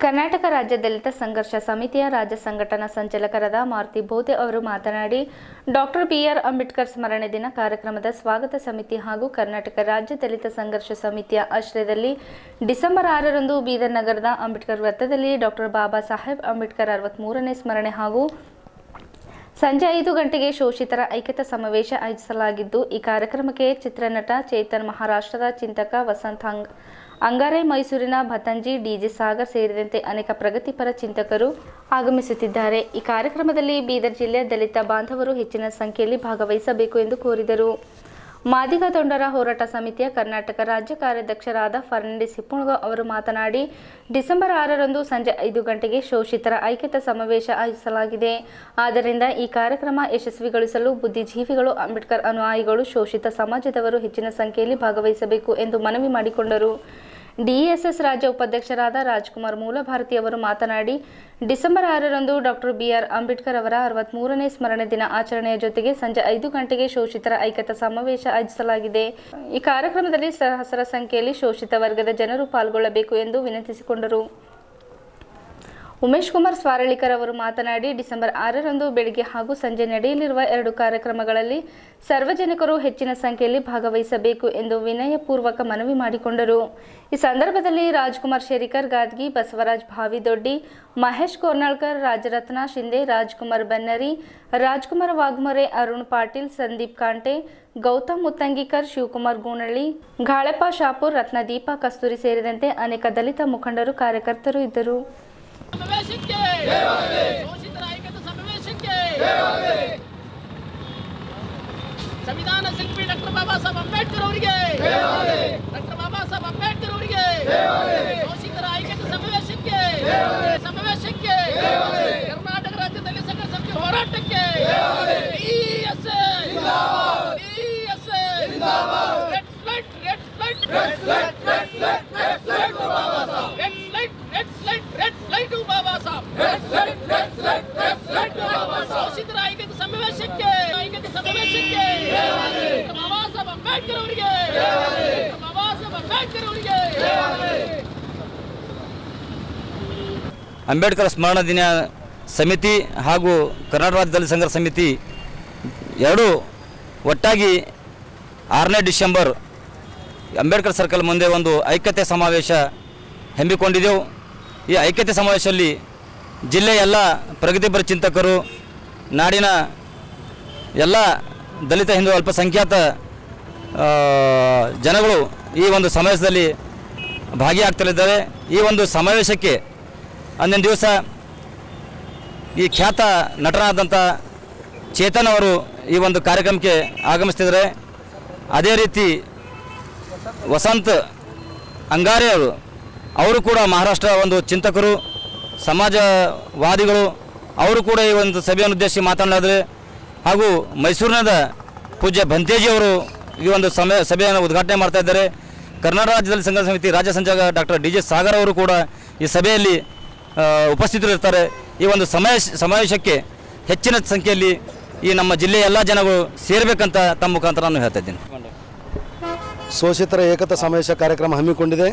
ಕರ್ನಾಟಕ ರಾಜ್ಯ ದಲಿತ ಸಂಘರ್ಷ ಸಮಿತಿಯ ರಾಜ್ಯ ಸಂಘಟನಾ ಸಂಚಾಲಕರಾದ ಮಾರುತಿ ಬೋಧೆ ಅವರು ಮಾತನಾಡಿ ಡಾಕ್ಟರ್ ಬಿಆರ್ ಅಂಬೇಡ್ಕರ್ ಸ್ಮರಣೆ ದಿನ ಕಾರ್ಯಕ್ರಮದ ಸ್ವಾಗತ ಸಮಿತಿ ಹಾಗೂ ಕರ್ನಾಟಕ ರಾಜ್ಯ ದಲಿತ ಸಂಘರ್ಷ ಸಮಿತಿಯ ಆಶ್ರಯದಲ್ಲಿ ಡಿಸೆಂಬರ್ ಆರರಂದು ಬೀದರ್ ನಗರದ ಅಂಬೇಡ್ಕರ್ ವೃತ್ತದಲ್ಲಿ ಡಾಕ್ಟರ್ ಬಾಬಾ ಸಾಹೇಬ್ ಅಂಬೇಡ್ಕರ್ ಅರವತ್ಮೂರನೇ ಸ್ಮರಣೆ ಹಾಗೂ ಸಂಜೆ ಐದು ಗಂಟೆಗೆ ಶೋಷಿತರ ಐಕ್ಯತಾ ಸಮಾವೇಶ ಆಯೋಜಿಸಲಾಗಿದ್ದು ಈ ಕಾರ್ಯಕ್ರಮಕ್ಕೆ ಚಿತ್ರನಟ ಚೇತನ್ ಮಹಾರಾಷ್ಟ್ರದ ಚಿಂತಕ ವಸಂತ್ ಅಂಗ್ ಅಂಗಾರೆ ಮೈಸೂರಿನ ಭತಂಜಿ ಡಿಜೆ ಸಾಗರ್ ಸೇರಿದಂತೆ ಅನೇಕ ಪ್ರಗತಿಪರ ಚಿಂತಕರು ಆಗಮಿಸುತ್ತಿದ್ದಾರೆ ಈ ಕಾರ್ಯಕ್ರಮದಲ್ಲಿ ಬೀದರ್ ಜಿಲ್ಲೆಯ ದಲಿತ ಬಾಂಧವರು ಹೆಚ್ಚಿನ ಸಂಖ್ಯೆಯಲ್ಲಿ ಭಾಗವಹಿಸಬೇಕು ಎಂದು ಕೋರಿದರು ಮಾದಿಗ ತೊಂಡರ ಹೋರಾಟ ಸಮಿತಿಯ ಕರ್ನಾಟಕ ರಾಜ್ಯ ಕಾರ್ಯಾಧ್ಯಕ್ಷರಾದ ಫರ್ನಾಂಡಿಸ್ ಹಿಪ್ಪುಣಗ ಅವರು ಮಾತನಾಡಿ ಡಿಸೆಂಬರ್ ಆರರಂದು ಸಂಜೆ ಐದು ಗಂಟೆಗೆ ಶೋಷಿತರ ಐಕ್ಯತಾ ಸಮಾವೇಶ ಆಯೋಜಿಸಲಾಗಿದೆ ಆದ್ದರಿಂದ ಈ ಕಾರ್ಯಕ್ರಮ ಯಶಸ್ವಿಗೊಳಿಸಲು ಬುದ್ಧಿಜೀವಿಗಳು ಅಂಬೇಡ್ಕರ್ ಅನುಯಾಯಿಗಳು ಶೋಷಿತ ಸಮಾಜದವರು ಹೆಚ್ಚಿನ ಸಂಖ್ಯೆಯಲ್ಲಿ ಭಾಗವಹಿಸಬೇಕು ಎಂದು ಮನವಿ ಮಾಡಿಕೊಂಡರು ಡಿಎಸ್ಎಸ್ ರಾಜ್ಯ ಉಪಾಧ್ಯಕ್ಷರಾದ ರಾಜ್ಕುಮಾರ್ ಮೂಲಭಾರತಿ ಅವರು ಮಾತನಾಡಿ ಡಿಸೆಂಬರ್ ಆರರಂದು ಡಾಕ್ಟರ್ ಬಿಆರ್ ಅಂಬೇಡ್ಕರ್ ಅವರ ಅರವತ್ಮೂರನೇ ಸ್ಮರಣೆ ದಿನ ಆಚರಣೆಯ ಜೊತೆಗೆ ಸಂಜೆ ಐದು ಗಂಟೆಗೆ ಶೋಷಿತರ ಐಕ್ಯತಾ ಸಮಾವೇಶ ಆಯೋಜಿಸಲಾಗಿದೆ ಈ ಕಾರ್ಯಕ್ರಮದಲ್ಲಿ ಸಹಸ್ರ ಸಂಖ್ಯೆಯಲ್ಲಿ ಶೋಷಿತ ವರ್ಗದ ಜನರು ಪಾಲ್ಗೊಳ್ಳಬೇಕು ಎಂದು ವಿನಂತಿಸಿಕೊಂಡರು ಉಮೇಶ್ ಕುಮಾರ್ ಸ್ವಾರಳಿಕರ್ ಅವರು ಮಾತನಾಡಿ ಡಿಸೆಂಬರ್ ಆರರಂದು ಬೆಳಗ್ಗೆ ಹಾಗೂ ಸಂಜೆ ನಡೆಯಲಿರುವ ಎರಡು ಕಾರ್ಯಕ್ರಮಗಳಲ್ಲಿ ಸಾರ್ವಜನಿಕರು ಹೆಚ್ಚಿನ ಸಂಖ್ಯೆಯಲ್ಲಿ ಭಾಗವಹಿಸಬೇಕು ಎಂದು ವಿನಯಪೂರ್ವಕ ಮನವಿ ಮಾಡಿಕೊಂಡರು ಈ ಸಂದರ್ಭದಲ್ಲಿ ರಾಜ್ಕುಮಾರ್ ಶೇರಿಕರ್ ಗಾದ್ಗಿ ಬಸವರಾಜ್ ಭಾವಿದೊಡ್ಡಿ ಮಹೇಶ್ ಕೋರ್ನಾಳ್ಕರ್ ರಾಜರತ್ನ ಶಿಂದೆ ರಾಜ್ಕುಮಾರ್ ಬನ್ನರಿ ರಾಜ್ಕುಮಾರ್ ವಾಘ್ಮೊರೆ ಅರುಣ್ ಪಾಟೀಲ್ ಸಂದೀಪ್ ಕಾಂಟೆ ಗೌತಮ್ ಮುತ್ತಂಗಿಕರ್ ಶಿವಕುಮಾರ್ ಗೂನಳ್ಳಿ ಗಾಳೆಪ್ಪ ಶಾಪುರ್ ರತ್ನದೀಪ ಕಸ್ತೂರಿ ಸೇರಿದಂತೆ ಅನೇಕ ದಲಿತ ಮುಖಂಡರು ಕಾರ್ಯಕರ್ತರು ಇದ್ದರು ಸಮಾವೇಶಕ್ಕೆ ಶೋಷಿತರ ಐಕ್ಯತೆ ಸಮಾವೇಶಕ್ಕೆ ಸಂವಿಧಾನ ಶಿಲ್ಪಿ ಡಾಕ್ಟರ್ ಬಾಬಾ ಸಾಹೇಬ್ ಅಂಬೇಡ್ಕರ್ ಅವರಿಗೆ ಡಾಕ್ಟರ್ ಬಾಬಾ ಸಾಹೇಬ್ ಅಂಬೇಡ್ಕರ್ ಅವರಿಗೆ ಶೋಷಿತರ ಐಕ್ಯತೆ ಸಮಾವೇಶಕ್ಕೆ ಸಮಾವೇಶಕ್ಕೆ ಕರ್ನಾಟಕ ರಾಜ್ಯದಲ್ಲಿ ಸಂಘ ಸಮಿತಿ ಹೋರಾಟಕ್ಕೆ DSA, DSA, red flag, red flag, red flag, red flag, red flag to Baba Saheb. red flag, red flag, red flag to Baba Saheb. red flag, red flag, red flag to ಬಾಬಾ ಸಾಹೇಬ್. ಶೋಷಿತರ ಐಕ್ಯತೆ ಸಮಾವೇಶಕ್ಕೆ ಐಕ್ಯತೆ ಸಮಾವೇಶಕ್ಕೆ ಡಾಕ್ಟರ್ ಬಾಬಾ ಸಾಹೇಬ್ ಅಂಬೇಡ್ಕರ್ ಅವರಿಗೆ ಡಾಕ್ಟರ್ ಬಾಬಾ ಸಾಹೇಬ್ ಅಂಬೇಡ್ಕರ್ ಅವರಿಗೆ ಅಂಬೇಡ್ಕರ್ ಸ್ಮರಣ ದಿನ ಸಮಿತಿ ಹಾಗೂ ಕರ್ನಾಟಕ ರಾಜ್ಯ ದಲಿತ ಸಂಘರ್ಷ ಸಮಿತಿ ಎರಡೂ ಒಟ್ಟಾಗಿ ಆರನೇ ಡಿಸೆಂಬರ್ ಅಂಬೇಡ್ಕರ್ ಸರ್ಕಲ್ ಮುಂದೆ ಒಂದು ಐಕ್ಯತೆ ಸಮಾವೇಶ ಹಮ್ಮಿಕೊಂಡಿದ್ದೆವು ಈ ಐಕ್ಯತೆ ಸಮಾವೇಶದಲ್ಲಿ ಜಿಲ್ಲೆಯ ಎಲ್ಲ ಪ್ರಗತಿಪರ ಚಿಂತಕರು ನಾಡಿನ ಎಲ್ಲ ದಲಿತ ಹಿಂದೂ ಅಲ್ಪಸಂಖ್ಯಾತ ಆ, ಜನಗಳು ಈ ಒಂದು ಸಮಾವೇಶದಲ್ಲಿ ಭಾಗಿಯಾಗ್ತಲಿದ್ದಾರೆ ಈ ಒಂದು ಸಮಾವೇಶಕ್ಕೆ ಅಂದಿನ ದಿವಸ ಈ ಖ್ಯಾತ ನಟನಾದಂಥ ಚೇತನ್ ಅವರು ಈ ಒಂದು ಕಾರ್ಯಕ್ರಮಕ್ಕೆ ಆಗಮಿಸ್ತಿದ್ದಾರೆ ಅದೇ ರೀತಿ ವಸಂತ್ ಅಂಗಾರೆ ಅವರು ಅವರು ಕೂಡ ಮಹಾರಾಷ್ಟ್ರ ಒಂದು ಚಿಂತಕರು ಸಮಾಜವಾದಿಗಳು ಅವರು ಕೂಡ ಈ ಒಂದು ಸಭೆಯನ್ನು ಉದ್ದೇಶಿಸಿ ಮಾತನಾಡಿದರೆ ಹಾಗೂ ಮೈಸೂರಿನದ ಪೂಜ್ಯ ಭಂತೇಜಿ ಅವರು ಈ ಒಂದು ಸಮಯ ಸಭೆಯನ್ನು ಉದ್ಘಾಟನೆ ಮಾಡ್ತಾ ಇದ್ದಾರೆ ಕರ್ನಾಟಕ ರಾಜ್ಯದಲ್ಲಿ ಸಂಘ ಸಮಿತಿ ರಾಜ್ಯ ಸಂಚಾಲಕ ಡಾಕ್ಟರ್ ಡಿ ಜೆ ಸಾಗರ್ ಅವರು ಕೂಡ ಈ ಸಭೆಯಲ್ಲಿ ಆ, ಉಪಸ್ಥಿತರಿರ್ತಾರೆ ಈ ಒಂದು ಸಮಾವೇಶ ಸಮಾವೇಶಕ್ಕೆ ಹೆಚ್ಚಿನ ಸಂಖ್ಯೆಯಲ್ಲಿ ಈ ನಮ್ಮ ಜಿಲ್ಲೆಯ ಎಲ್ಲ ಜನಗಳು ಸೇರಬೇಕಂತ ತಮ್ಮ ಮುಖಾಂತರ ನಾನು ಹೇಳ್ತಾ ಇದ್ದೀನಿ ಶೋಷಿತರ ಏಕತಾ ಸಮಾವೇಶ ಕಾರ್ಯಕ್ರಮ ಹಮ್ಮಿಕೊಂಡಿದೆ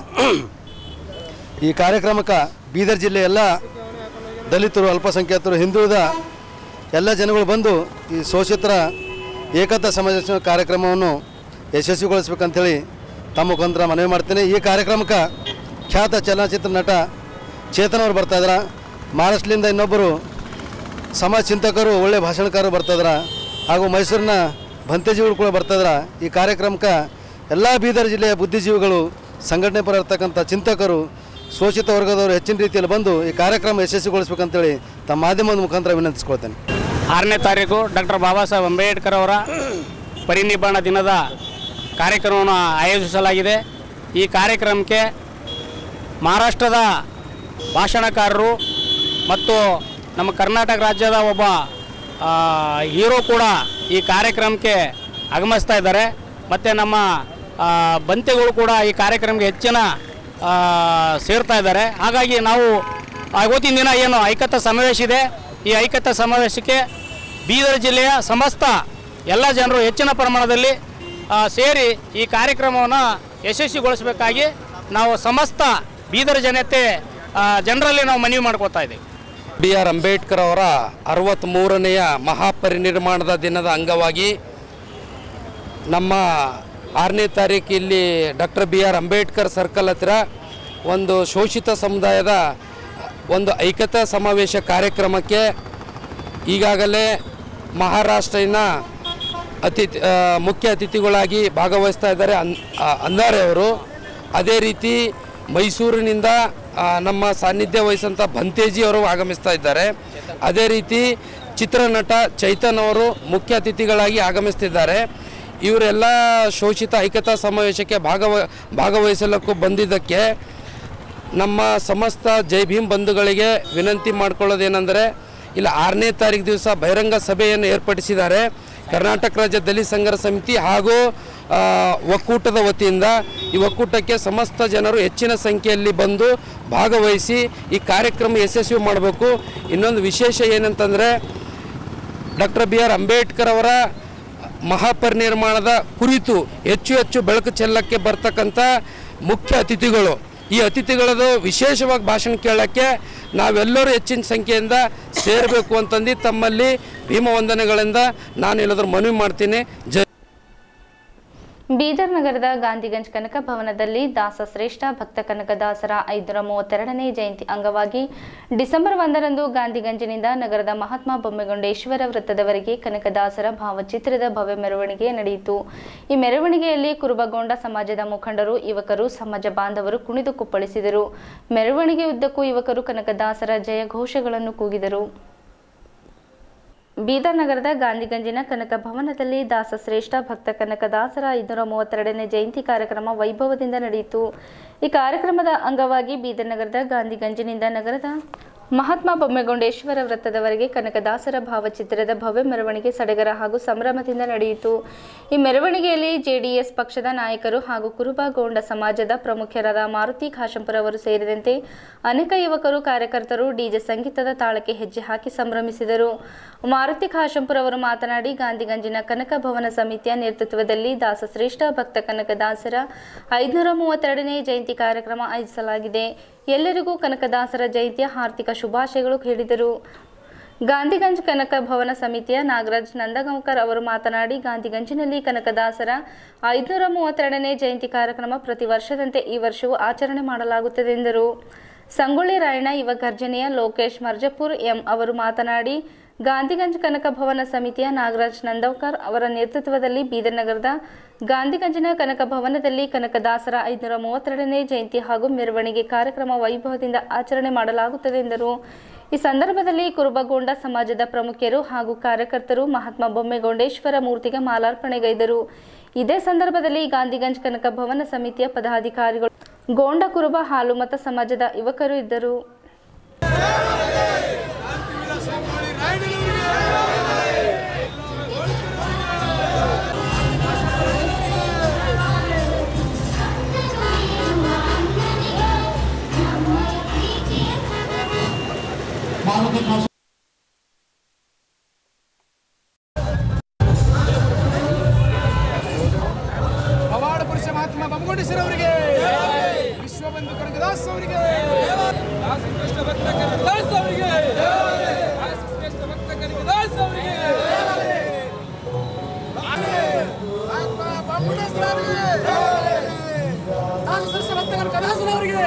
ಈ ಕಾರ್ಯಕ್ರಮಕ್ಕೆ ಬೀದರ್ ಜಿಲ್ಲೆ ಎಲ್ಲ ದಲಿತರು ಅಲ್ಪಸಂಖ್ಯಾತರು ಹಿಂದುಳಿದ ಎಲ್ಲ ಜನಗಳು ಬಂದು ಈ ಶೋಷಿತರ ಏಕತಾ ಸಮಾವೇಶ ಕಾರ್ಯಕ್ರಮವನ್ನು ಯಶಸ್ವಿಗೊಳಿಸ್ಬೇಕಂತೇಳಿ ತಮ್ಮ ಮುಖಾಂತರ ಮನವಿ ಮಾಡ್ತೇನೆ ಈ ಕಾರ್ಯಕ್ರಮಕ್ಕೆ ಖ್ಯಾತ ಚಲನಚಿತ್ರ ನಟ ಚೇತನ್ ಅವರು ಬರ್ತಾ ಇದ್ದಾರೆ ಮಹಾರಾಷ್ಟ್ರದಿಂದ ಇನ್ನೊಬ್ಬರು ಸಮಾಜ ಚಿಂತಕರು ಒಳ್ಳೆ ಭಾಷಣಕಾರರು ಬರ್ತಾ ಇದ್ದಾರೆ ಹಾಗೂ ಮೈಸೂರಿನ ಭಂತೆಜೀವಿಗಳು ಕೂಡ ಬರ್ತಾ ಇದ್ದಾರೆ ಈ ಕಾರ್ಯಕ್ರಮಕ್ಕೆ ಎಲ್ಲ ಬೀದರ್ ಜಿಲ್ಲೆಯ ಬುದ್ಧಿಜೀವಿಗಳು ಸಂಘಟನೆ ಪರ ಇರ್ತಕ್ಕಂಥ ಚಿಂತಕರು ಶೋಷಿತ ವರ್ಗದವರು ಹೆಚ್ಚಿನ ರೀತಿಯಲ್ಲಿ ಬಂದು ಈ ಕಾರ್ಯಕ್ರಮ ಯಶಸ್ವಿಗೊಳಿಸ್ಬೇಕಂತೇಳಿ ತಮ್ಮ ಮಾಧ್ಯಮದ ಮುಖಾಂತರ ವಿನಂತಿಸ್ಕೊಳ್ತೇನೆ ಆರನೇ ತಾರೀಕು ಡಾಕ್ಟರ್ ಬಾಬಾ ಸಾಹೇಬ್ ಅಂಬೇಡ್ಕರ್ ಅವರ ಪರಿನಿಬ್ಬಾಣ ದಿನದ ಕಾರ್ಯಕ್ರಮವನ್ನು ಆಯೋಜಿಸಲಾಗಿದೆ ಈ ಕಾರ್ಯಕ್ರಮಕ್ಕೆ ಮಹಾರಾಷ್ಟ್ರದ ಭಾಷಣಕಾರರು ಮತ್ತು ನಮ್ಮ ಕರ್ನಾಟಕ ರಾಜ್ಯದ ಒಬ್ಬ ಆ, ಹೀರೋ ಕೂಡ ಈ ಕಾರ್ಯಕ್ರಮಕ್ಕೆ ಆಗಮಿಸ್ತಾ ಇದ್ದಾರೆ ಮತ್ತು ನಮ್ಮ ಆ, ಬಂತೆಗಳು ಕೂಡ ಈ ಕಾರ್ಯಕ್ರಮಕ್ಕೆ ಹೆಚ್ಚಿನ ಆ, ಸೇರ್ತಾ ಇದ್ದಾರೆ ಹಾಗಾಗಿ ನಾವು ಇವತ್ತಿನ ದಿನ ಏನು ಐಕತಾ ಸಮಾವೇಶ ಇದೆ ಈ ಐಕತಾ ಸಮಾವೇಶಕ್ಕೆ ಬೀದರ್ ಜಿಲ್ಲೆಯ ಸಮಸ್ತ ಎಲ್ಲ ಜನರು ಹೆಚ್ಚಿನ ಪ್ರಮಾಣದಲ್ಲಿ ಆ, ಸೇರಿ ಈ ಕಾರ್ಯಕ್ರಮವನ್ನು ಯಶಸ್ವಿಗೊಳಿಸಬೇಕಾಗಿ ನಾವು ಸಮಸ್ತ ಬೀದರ್ ಜನತೆ ಆ, ಜನರಲ್ಲಿ ನಾವು ಮನವಿ ಮಾಡ್ಕೋತಾ ಇದ್ದೀವಿ ಬಿ ಆರ್ ಅಂಬೇಡ್ಕರ್ ಅವರ ಅರವತ್ತ್ಮೂರನೆಯ ಮಹಾಪರಿನಿರ್ಮಾಣದ ದಿನದ ಅಂಗವಾಗಿ ನಮ್ಮ ಆರನೇ ತಾರೀಕು ಇಲ್ಲಿ doctor B R Ambedkar circle ಹತ್ತಿರ ಒಂದು ಶೋಷಿತ ಸಮುದಾಯದ ಒಂದು ಐಕ್ಯತಾ ಸಮಾವೇಶ ಕಾರ್ಯಕ್ರಮಕ್ಕೆ ಈಗಾಗಲೇ ಮಹಾರಾಷ್ಟ್ರಿನ ಅತಿಥಿ ಆ, ಮುಖ್ಯ ಅತಿಥಿಗಳಾಗಿ ಭಾಗವಹಿಸ್ತಾ ಇದ್ದಾರೆ ಅನ್ ಆ, ಅಂದಾರೆ ಅವರು ಅದೇ ರೀತಿ ಮೈಸೂರಿನಿಂದ ಆ, ನಮ್ಮ ಸಾನ್ನಿಧ್ಯ ವಹಿಸಂಥ ಭಂತೇಜಿ ಅವರು ಆಗಮಿಸ್ತಾ ಇದ್ದಾರೆ ಅದೇ ರೀತಿ ಚಿತ್ರನಟ ಚೈತನ್ ಅವರು ಮುಖ್ಯ ಅತಿಥಿಗಳಾಗಿ ಆಗಮಿಸ್ತಿದ್ದಾರೆ ಇವರೆಲ್ಲ ಶೋಷಿತ ಐಕ್ಯತಾ ಸಮಾವೇಶಕ್ಕೆ ಭಾಗವ ಭಾಗವಹಿಸಲಕ್ಕೂ ಬಂದಿದ್ದಕ್ಕೆ ನಮ್ಮ ಸಮಸ್ತ ಜೈ ಭೀಮ್ ಬಂಧುಗಳಿಗೆ ವಿನಂತಿ ಮಾಡ್ಕೊಳ್ಳೋದೇನೆಂದರೆ ಇಲ್ಲ ಆರನೇ ತಾರೀಕು ದಿವಸ ಬಹಿರಂಗ ಸಭೆಯನ್ನು ಏರ್ಪಡಿಸಿದ್ದಾರೆ ಕರ್ನಾಟಕ ರಾಜ್ಯ ದಲಿತ ಸಂಘರ್ಷ ಸಮಿತಿ ಹಾಗೂ ಆ, ಒಕ್ಕೂಟದ ವತಿಯಿಂದ ಈ ಒಕ್ಕೂಟಕ್ಕೆ ಸಮಸ್ತ ಜನರು ಹೆಚ್ಚಿನ ಸಂಖ್ಯೆಯಲ್ಲಿ ಬಂದು ಭಾಗವಹಿಸಿ ಈ ಕಾರ್ಯಕ್ರಮ ಯಶಸ್ವಿ ಮಾಡಬೇಕು ಇನ್ನೊಂದು ವಿಶೇಷ ಏನಂತಂದರೆ ಡಾಕ್ಟರ್ ಬಿ ಆರ್ ಅಂಬೇಡ್ಕರ್ ಅವರ ಮಹಾಪರಿನಿರ್ಮಾಣದ ಕುರಿತು ಹೆಚ್ಚು ಹೆಚ್ಚು ಬೆಳಕು ಚೆಲ್ಲಕ್ಕೆ ಬರ್ತಕ್ಕಂಥ ಮುಖ್ಯ ಅತಿಥಿಗಳು ಈ ಅತಿಥಿಗಳದು ವಿಶೇಷವಾಗಿ ಭಾಷಣ ಕೇಳೋಕ್ಕೆ ನಾವೆಲ್ಲರೂ ಹೆಚ್ಚಿನ ಸಂಖ್ಯೆಯಿಂದ ಸೇರಬೇಕು ಅಂತಂದು ತಮ್ಮಲ್ಲಿ ಭೀಮವಂದನೆಗಳಿಂದ ನಾನು ಎಲ್ಲಾದ್ರೂ ಮನವಿ ಮಾಡ್ತೀನಿ ಜೈ ಬೀದರ್ ನಗರದ ಗಾಂಧಿಗಂಜ್ ಕನಕ ಭವನದಲ್ಲಿ ದಾಸಶ್ರೇಷ್ಠ ಭಕ್ತ ಕನಕದಾಸರ ಐದುನೂರ ಮೂವತ್ತೆರಡನೇ ಜಯಂತಿ ಅಂಗವಾಗಿ ಡಿಸೆಂಬರ್ ಒಂದರಂದು ಗಾಂಧಿಗಂಜಿನಿಂದ ನಗರದ ಮಹಾತ್ಮ ಬೊಮ್ಮೆಗೊಂಡೇಶ್ವರ ವೃತ್ತದವರೆಗೆ ಕನಕದಾಸರ ಭಾವಚಿತ್ರದ ಭವ್ಯ ಮೆರವಣಿಗೆ ನಡೆಯಿತು ಈ ಮೆರವಣಿಗೆಯಲ್ಲಿ ಕುರುಬಗೊಂಡ ಸಮಾಜದ ಮುಖಂಡರು ಯುವಕರು ಸಮಾಜ ಬಾಂಧವರು ಕುಣಿದು ಕುಪ್ಪಳಿಸಿದರು ಮೆರವಣಿಗೆ ಉದ್ದಕ್ಕೂ ಯುವಕರು ಕನಕದಾಸರ ಜಯ ಘೋಷಗಳನ್ನು ಕೂಗಿದರು ಬೀದರ್ ನಗರದ ಗಾಂಧಿಗಂಜಿನ ಕನಕ ಭವನದಲ್ಲಿ ದಾಸಶ್ರೇಷ್ಠ ಭಕ್ತ ಕನಕದಾಸರ ಐದುನೂರ ಮೂವತ್ತೆರಡನೇ ಜಯಂತಿ ಕಾರ್ಯಕ್ರಮ ವೈಭವದಿಂದ ನಡೆಯಿತು ಈ ಕಾರ್ಯಕ್ರಮದ ಅಂಗವಾಗಿ ಬೀದರ್ ನಗರದ ಗಾಂಧಿಗಂಜಿನಿಂದ ನಗರದ ಮಹಾತ್ಮ ಬೊಮ್ಮೆಗೊಂಡೇಶ್ವರ ವೃತ್ತದವರೆಗೆ ಕನಕದಾಸರ ಭಾವಚಿತ್ರದ ಭವ್ಯ ಮೆರವಣಿಗೆ ಸಡಗರ ಹಾಗೂ ಸಂಭ್ರಮದಿಂದ ನಡೆಯಿತು ಈ ಮೆರವಣಿಗೆಯಲ್ಲಿ ಜೆಡಿಎಸ್ ಪಕ್ಷದ ನಾಯಕರು ಹಾಗೂ ಕುರುಬಾಗೋಂಡ ಸಮಾಜದ ಪ್ರಮುಖರಾದ ಮಾರುತಿ ಖಾಶಂಪುರ ಅವರು ಸೇರಿದಂತೆ ಅನೇಕ ಯುವಕರು ಕಾರ್ಯಕರ್ತರು ಡಿಜೆ ಸಂಗೀತದ ತಾಳಕ್ಕೆ ಹೆಜ್ಜೆ ಹಾಕಿ ಸಂಭ್ರಮಿಸಿದರು ಮಾರುತಿ ಖಾಶಂಪುರ ಅವರು ಮಾತನಾಡಿ ಗಾಂಧಿಗಂಜಿನ ಕನಕ ಭವನ ಸಮಿತಿಯ ನೇತೃತ್ವದಲ್ಲಿ ದಾಸಶ್ರೇಷ್ಠ ಭಕ್ತ ಕನಕದಾಸರ ಐದುನೂರ ಮೂವತ್ತೆರಡನೇ ಜಯಂತಿ ಕಾರ್ಯಕ್ರಮ ಆಯೋಜಿಸಲಾಗಿದೆ ಎಲ್ಲರಿಗೂ ಕನಕದಾಸರ ಜಯಂತಿಯ ಹಾರ್ದಿಕ ಶುಭಾಶಯಗಳು ಹೇಳಿದರು ಗಾಂಧಿಗಂಜ್ ಕನಕ ಭವನ ಸಮಿತಿಯ ನಾಗರಾಜ್ ನಂದಗಾಂವ್ಕರ್ ಅವರು ಮಾತನಾಡಿ ಗಾಂಧಿಗಂಜಿನಲ್ಲಿ ಕನಕದಾಸರ ಐದುನೂರ ಮೂವತ್ತೆರಡನೇ ಜಯಂತಿ ಕಾರ್ಯಕ್ರಮ ಪ್ರತಿ ವರ್ಷದಂತೆ ಈ ವರ್ಷವೂ ಆಚರಣೆ ಮಾಡಲಾಗುತ್ತದೆ ಎಂದರು ಸಂಗೊಳ್ಳಿ ರಾಯಣ್ಣ ಯುವ ಗರ್ಜನೆಯ ಲೋಕೇಶ್ ಮರ್ಜಪುರ್ ಎಂ ಅವರು ಮಾತನಾಡಿ ಗಾಂಧಿಗಂಜ್ ಕನಕ ಭವನ ಸಮಿತಿಯ ನಾಗರಾಜ್ ನಂದವ್ಕರ್ ಅವರ ನೇತೃತ್ವದಲ್ಲಿ ಬೀದರ್ ನಗರದ ಗಾಂಧಿಗಂಜಿನ ಕನಕ ಭವನದಲ್ಲಿ ಕನಕದಾಸರ ಐದುನೂರ ಮೂವತ್ತೆರಡನೇ ಜಯಂತಿ ಹಾಗೂ ಮೆರವಣಿಗೆ ಕಾರ್ಯಕ್ರಮ ವೈಭವದಿಂದ ಆಚರಣೆ ಮಾಡಲಾಗುತ್ತದೆ ಎಂದರು ಈ ಸಂದರ್ಭದಲ್ಲಿ ಕುರುಬಗೊಂಡ ಸಮಾಜದ ಪ್ರಮುಖರು ಹಾಗೂ ಕಾರ್ಯಕರ್ತರು ಮಹಾತ್ಮ ಬೊಮ್ಮೆಗೊಂಡೇಶ್ವರ ಮೂರ್ತಿಗೆ ಮಾಲಾರ್ಪಣೆಗೈದರು ಇದೇ ಸಂದರ್ಭದಲ್ಲಿ ಗಾಂಧಿಗಂಜ್ ಕನಕ ಭವನ ಸಮಿತಿಯ ಪದಾಧಿಕಾರಿಗಳು ಗೋಂಡ ಕುರುಬ ಹಾಲು ಮತ ಸಮಾಜದ ಯುವಕರು ಇದ್ದರು ಪವಾಡ ಪುರುಷ ಮಹಾತ್ಮ ಬಮ್ಮಗೊಂಡೇಶ್ವರ ಅವರಿಗೆ ವಿಶ್ವಬಂಧು ಕನಕದಾಸ್ ಅವರಿಗೆ ದಾಸಶ್ರೇಷ್ಠ ಭಕ್ತ ಕನಕದಾಸ್ ಅವರಿಗೆ ದಾಸಶ್ರೇಷ್ಠ ಭಕ್ತ ಕನಕದಾಸ್ ಅವರಿಗೆ ಮಹಾತ್ಮ ಬಮ್ಮಗೊಂಡೇಶ್ವರ ಅವರಿಗೆ ದಾಸಶ್ರೇಷ್ಠ ಭಕ್ತ ಕನಕದಾಸ್ ಅವರಿಗೆ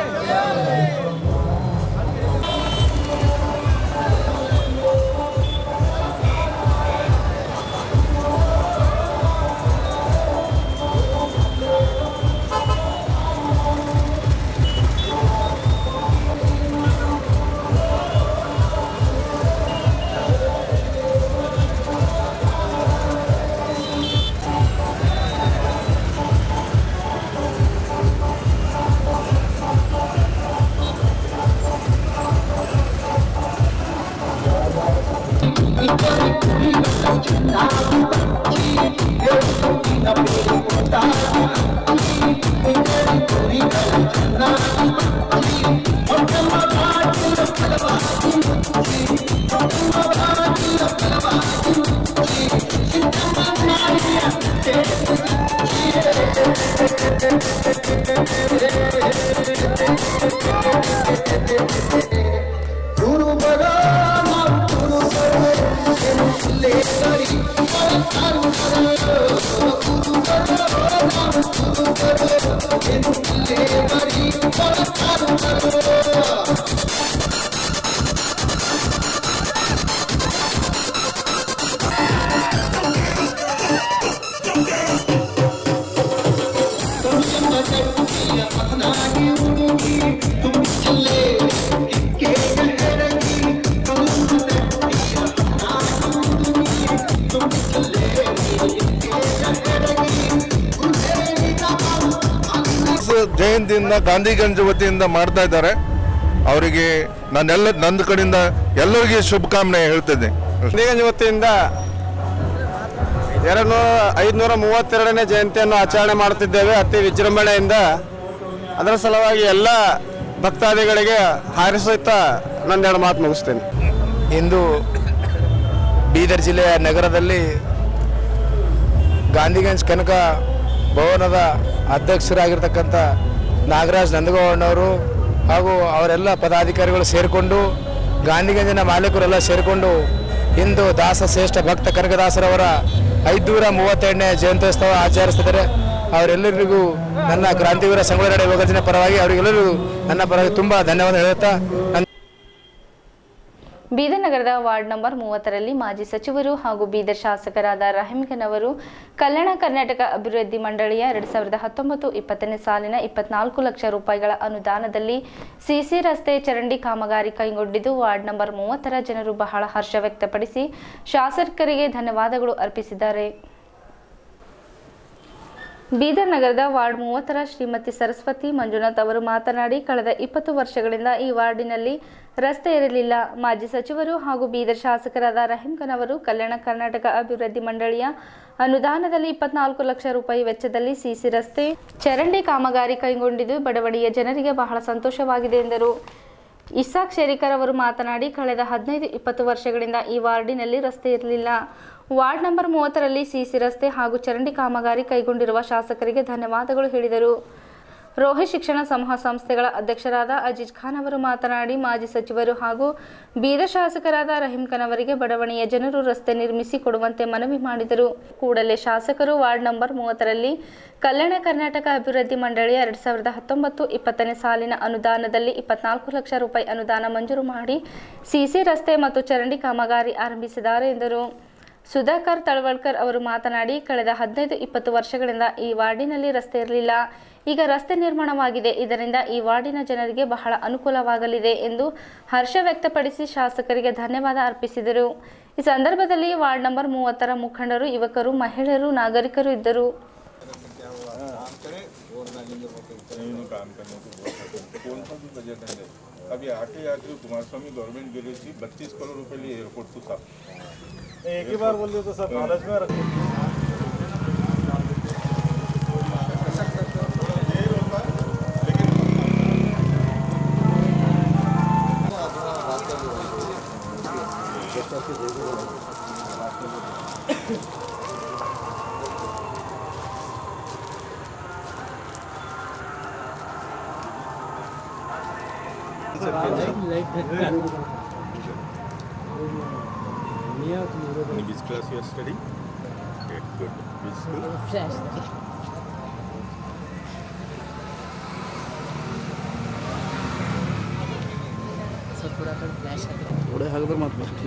Thank you. ಜಯಂತಿಯಿಂದ ಗಾಂಧಿಗಂಜ್ ವತಿಯಿಂದ ಮಾಡ್ತಾ ಇದ್ದಾರೆ ಅವರಿಗೆ ನಾನೆಲ್ಲ ನನ್ನ ಕಡೆಯಿಂದ ಎಲ್ಲರಿಗೆ ಶುಭಕಾಮನೆ ಹೇಳ್ತೇನೆ ಗಾಂಧಿಗಂಜ್ ವತಿಯಿಂದ ಎರಡು ನೂರ ಐದುನೂರ ಮೂವತ್ತೆರಡನೇ ಜಯಂತಿಯನ್ನು ಆಚರಣೆ ಮಾಡುತ್ತಿದ್ದೇವೆ ಅತಿ ವಿಜೃಂಭಣೆಯಿಂದ ಅದರ ಸಲುವಾಗಿ ಎಲ್ಲ ಭಕ್ತಾದಿಗಳಿಗೆ ಹಾರೈಸುತ್ತಾ ನಂದೆರಡು ಮಾತು ಮುಗಿಸ್ತೇನೆ ಇಂದು ಬೀದರ್ ಜಿಲ್ಲೆಯ ನಗರದಲ್ಲಿ ಗಾಂಧಿಗಂಜ್ ಕನಕ ಭವನದ ಅಧ್ಯಕ್ಷರಾಗಿರ್ತಕ್ಕಂಥ ನಾಗರಾಜ್ ನಂದಗೌಡನವರು ಹಾಗೂ ಅವರೆಲ್ಲ ಪದಾಧಿಕಾರಿಗಳು ಸೇರಿಕೊಂಡು ಗಾಂಧಿಗಂಜಿನ ಮಾಲೀಕರೆಲ್ಲ ಸೇರಿಕೊಂಡು ಇಂದು ದಾಸ ಶ್ರೇಷ್ಠ ಭಕ್ತ ಕನಕದಾಸರವರ ಐದುನೂರ ಮೂವತ್ತೆರಡನೇ ಜಯಂತ್ಯೋತ್ಸವ ಆಚರಿಸ್ತಿದ್ದಾರೆ ಅವರೆಲ್ಲರಿಗೂ ನನ್ನ ಕ್ರಾಂತಿವೀರ ಸಂಗೊಳ್ಳಿ ಯೋಗದಿನ ಪರವಾಗಿ ಅವರಿಗೆಲ್ಲರಿಗೂ ನನ್ನ ಪರವಾಗಿ ತುಂಬ ಧನ್ಯವಾದ ಹೇಳುತ್ತಾ ನನ್ನ ಬೀದರ್ ನಗರದ ವಾರ್ಡ್ ನಂಬರ್ ಮೂವತ್ತರಲ್ಲಿ ಮಾಜಿ ಸಚಿವರು ಹಾಗೂ ಬೀದರ್ ಶಾಸಕರಾದ ರಹೀಮ್ಖನ್ ಕಲ್ಯಾಣ ಕರ್ನಾಟಕ ಅಭಿವೃದ್ಧಿ ಮಂಡಳಿಯ ಎರಡು ಸಾವಿರದ ಹತ್ತೊಂಬತ್ತು ಇಪ್ಪತ್ತನೇ ಸಾಲಿನ ಇಪ್ಪತ್ನಾಲ್ಕು ಲಕ್ಷ ರೂಪಾಯಿಗಳ ಅನುದಾನದಲ್ಲಿ ಸಿಸಿ ರಸ್ತೆ ಚರಂಡಿ ಕಾಮಗಾರಿ ಕೈಗೊಂಡಿದ್ದು ವಾರ್ಡ್ ನಂಬರ್ ಮೂವತ್ತರ ಜನರು ಬಹಳ ಹರ್ಷ ವ್ಯಕ್ತಪಡಿಸಿ ಶಾಸಕರಿಗೆ ಧನ್ಯವಾದಗಳು ಅರ್ಪಿಸಿದ್ದಾರೆ ಬೀದರ್ ನಗರದ ವಾರ್ಡ್ ಮೂವತ್ತರ ಶ್ರೀಮತಿ ಸರಸ್ವತಿ ಮಂಜುನಾಥ್ ಅವರು ಮಾತನಾಡಿ ಕಳೆದ ಇಪ್ಪತ್ತು ವರ್ಷಗಳಿಂದ ಈ ವಾರ್ಡಿನಲ್ಲಿ ರಸ್ತೆ ಇರಲಿಲ್ಲ ಮಾಜಿ ಸಚಿವರು ಹಾಗೂ ಬೀದರ್ ಶಾಸಕರಾದ ರಹೀಂ ಖಾನ್ ಅವರು ಕಲ್ಯಾಣ ಕರ್ನಾಟಕ ಅಭಿವೃದ್ಧಿ ಮಂಡಳಿಯ ಅನುದಾನದಲ್ಲಿ ಇಪ್ಪತ್ನಾಲ್ಕು ಲಕ್ಷ ರೂಪಾಯಿ ವೆಚ್ಚದಲ್ಲಿ ಸಿಸಿ ರಸ್ತೆ ಚರಂಡಿ ಕಾಮಗಾರಿ ಕೈಗೊಂಡಿದ್ದು ಬಡವಡಿಯ ಜನರಿಗೆ ಬಹಳ ಸಂತೋಷವಾಗಿದೆ ಎಂದರು ಇಸಾಕ್ ಶೇರಿಕರ್ ಅವರು ಮಾತನಾಡಿ ಕಳೆದ ಹದಿನೈದು ಇಪ್ಪತ್ತು ವರ್ಷಗಳಿಂದ ಈ ವಾರ್ಡಿನಲ್ಲಿ ರಸ್ತೆ ಇರಲಿಲ್ಲ ವಾರ್ಡ್ ನಂಬರ್ ಮೂವತ್ತರಲ್ಲಿ ಸಿಸಿ ರಸ್ತೆ ಹಾಗೂ ಚರಂಡಿ ಕಾಮಗಾರಿ ಕೈಗೊಂಡಿರುವ ಶಾಸಕರಿಗೆ ಧನ್ಯವಾದಗಳು ಹೇಳಿದರು ರೋಹಿತ್ ಶಿಕ್ಷಣ ಸಮೂಹ ಸಂಸ್ಥೆಗಳ ಅಧ್ಯಕ್ಷರಾದ ಅಜೀಜ್ ಖಾನ್ ಅವರು ಮಾತನಾಡಿ ಮಾಜಿ ಸಚಿವರು ಹಾಗೂ ಬೀದರ್ ಶಾಸಕರಾದ ರಹೀಂ ಖಾನ್ ಅವರಿಗೆ ಬಡವಣೆಯ ಜನರು ರಸ್ತೆ ನಿರ್ಮಿಸಿ ಕೊಡುವಂತೆ ಮನವಿ ಮಾಡಿದರು ಕೂಡಲೇ ಶಾಸಕರು ವಾರ್ಡ್ ನಂಬರ್ ಮೂವತ್ತರಲ್ಲಿ ಕಲ್ಯಾಣ ಕರ್ನಾಟಕ ಅಭಿವೃದ್ಧಿ ಮಂಡಳಿಯ ಎರಡ್ ಸಾವಿರದ ಹತ್ತೊಂಬತ್ತು ಇಪ್ಪತ್ತನೇ ಸಾಲಿನ ಅನುದಾನದಲ್ಲಿ ಇಪ್ಪತ್ನಾಲ್ಕು ಲಕ್ಷ ರೂಪಾಯಿ ಅನುದಾನ ಮಂಜೂರು ಮಾಡಿ ಸಿಸಿ ರಸ್ತೆ ಮತ್ತು ಚರಂಡಿ ಕಾಮಗಾರಿ ಆರಂಭಿಸಿದ್ದಾರೆ ಎಂದರು ಸುಧಾಕರ್ ತಳವಳ್ಕರ್ ಅವರು ಮಾತನಾಡಿ ಕಳೆದ ಹದಿನೈದು ಇಪ್ಪತ್ತು ವರ್ಷಗಳಿಂದ ಈ ವಾರ್ಡಿನಲ್ಲಿ ರಸ್ತೆ ಇರಲಿಲ್ಲ ಈಗ ರಸ್ತೆ ನಿರ್ಮಾಣವಾಗಿದೆ ಇದರಿಂದ ಈ ವಾರ್ಡಿನ ಜನರಿಗೆ ಬಹಳ ಅನುಕೂಲವಾಗಲಿದೆ ಎಂದು ಹರ್ಷ ವ್ಯಕ್ತಪಡಿಸಿ ಶಾಸಕರಿಗೆ ಧನ್ಯವಾದ ಅರ್ಪಿಸಿದರು ಈ ಸಂದರ್ಭದಲ್ಲಿ ವಾರ್ಡ್ ನಂಬರ್ ಮೂವತ್ತರ ಮುಖಂಡರು ಯುವಕರು ಮಹಿಳೆಯರು ನಾಗರಿಕರು ಇದ್ದರು कौन सा भी बजट है अभी आके आके कुमारस्वामी गवर्नमेंट गिरी थी बत्तीस करोड़ रुपए लिए एयरपोर्ट तो साहब एक ही बार बोल दिया तो सब नॉलेज में रखो Which class you are studying? Okay, good. Which school? थोड़े हगदर मत बैठिए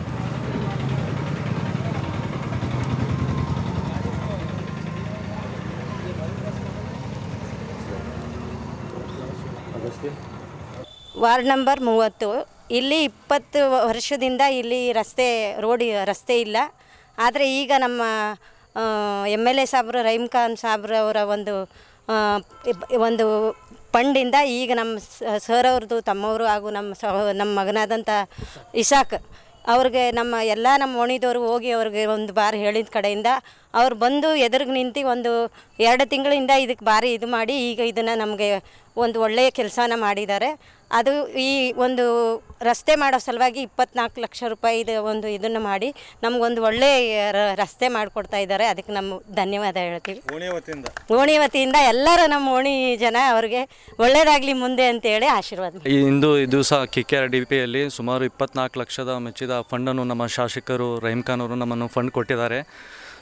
ವಾರ್ಡ್ ನಂಬರ್ ಮೂವತ್ತು ಇಲ್ಲಿ ಇಪ್ಪತ್ತು ವರ್ಷದಿಂದ ಇಲ್ಲಿ ರಸ್ತೆ ರೋಡ್ ರಸ್ತೆ ಇಲ್ಲ ಆದರೆ ಈಗ ನಮ್ಮ ಎಮ್ ಎಲ್ ಎ ಸಾಬ್ರು ರಹೀಮ್ ಖಾನ್ ಸಾಬ್ರವರ ಒಂದು ಆ, ಇಬ್- ಒಂದು ಫಂಡಿಂದ ಈಗ ನಮ್ಮ ಸ- ಸರ್ ಅವ್ರದ್ದು ತಮ್ಮವರು ಹಾಗೂ ನಮ್ಮ ಸಹ ನಮ್ಮ ಮಗನಾದಂಥ ಇಸಾಕ್ ಅವ್ರಿಗೆ ನಮ್ಮ ಎಲ್ಲ ನಮ್ಮ ಓಣಿದವರು ಹೋಗಿ ಅವ್ರಿಗೆ ಒಂದು ಬಾರಿ ಹೇಳಿದ ಕಡೆಯಿಂದ ಅವ್ರು ಬಂದು ಎದುರಿಗೆ ನಿಂತು ಒಂದು ಎರಡು ತಿಂಗಳಿಂದ ಇದಕ್ಕೆ ಭಾರಿ ಇದು ಮಾಡಿ ಈಗ ಇದನ್ನು ನಮಗೆ ಒಂದು ಒಳ್ಳೆಯ ಕೆಲಸನ ಮಾಡಿದ್ದಾರೆ ಅದು ಈ ಒಂದು ರಸ್ತೆ ಮಾಡೋ ಸಲುವಾಗಿ ಇಪ್ಪತ್ನಾಲ್ಕು ಲಕ್ಷ ರೂಪಾಯಿದು ಒಂದು ಇದನ್ನು ಮಾಡಿ ನಮಗೊಂದು ಒಳ್ಳೆಯ ರ- ರಸ್ತೆ ಮಾಡಿಕೊಡ್ತಾ ಇದ್ದಾರೆ ಅದಕ್ಕೆ ನಮ್ಮ ಧನ್ಯವಾದ ಹೇಳ್ತೀವಿ ಓಣಿ ವತಿಯಿಂದ ಓಣಿ ವತಿಯಿಂದ ಎಲ್ಲರೂ ನಮ್ಮ ಓಣಿ ಜನ ಅವ್ರಿಗೆ ಒಳ್ಳೇದಾಗಲಿ ಮುಂದೆ ಅಂತೇಳಿ ಆಶೀರ್ವಾದ ಈ ಇಂದು ಈ ದಿವಸ ಕೆ ಕೆ ಆರ್ ಡಿ ಪಿಯಲ್ಲಿ ಸುಮಾರು ಇಪ್ಪತ್ನಾಲ್ಕು ಲಕ್ಷದ ಮೆಚ್ಚಿದ ಫಂಡನ್ನು ನಮ್ಮ ಶಾಸಕರು ರಹೀಮ್ ಖಾನ್ ಅವರು ನಮ್ಮನ್ನು ಫಂಡ್ ಕೊಟ್ಟಿದ್ದಾರೆ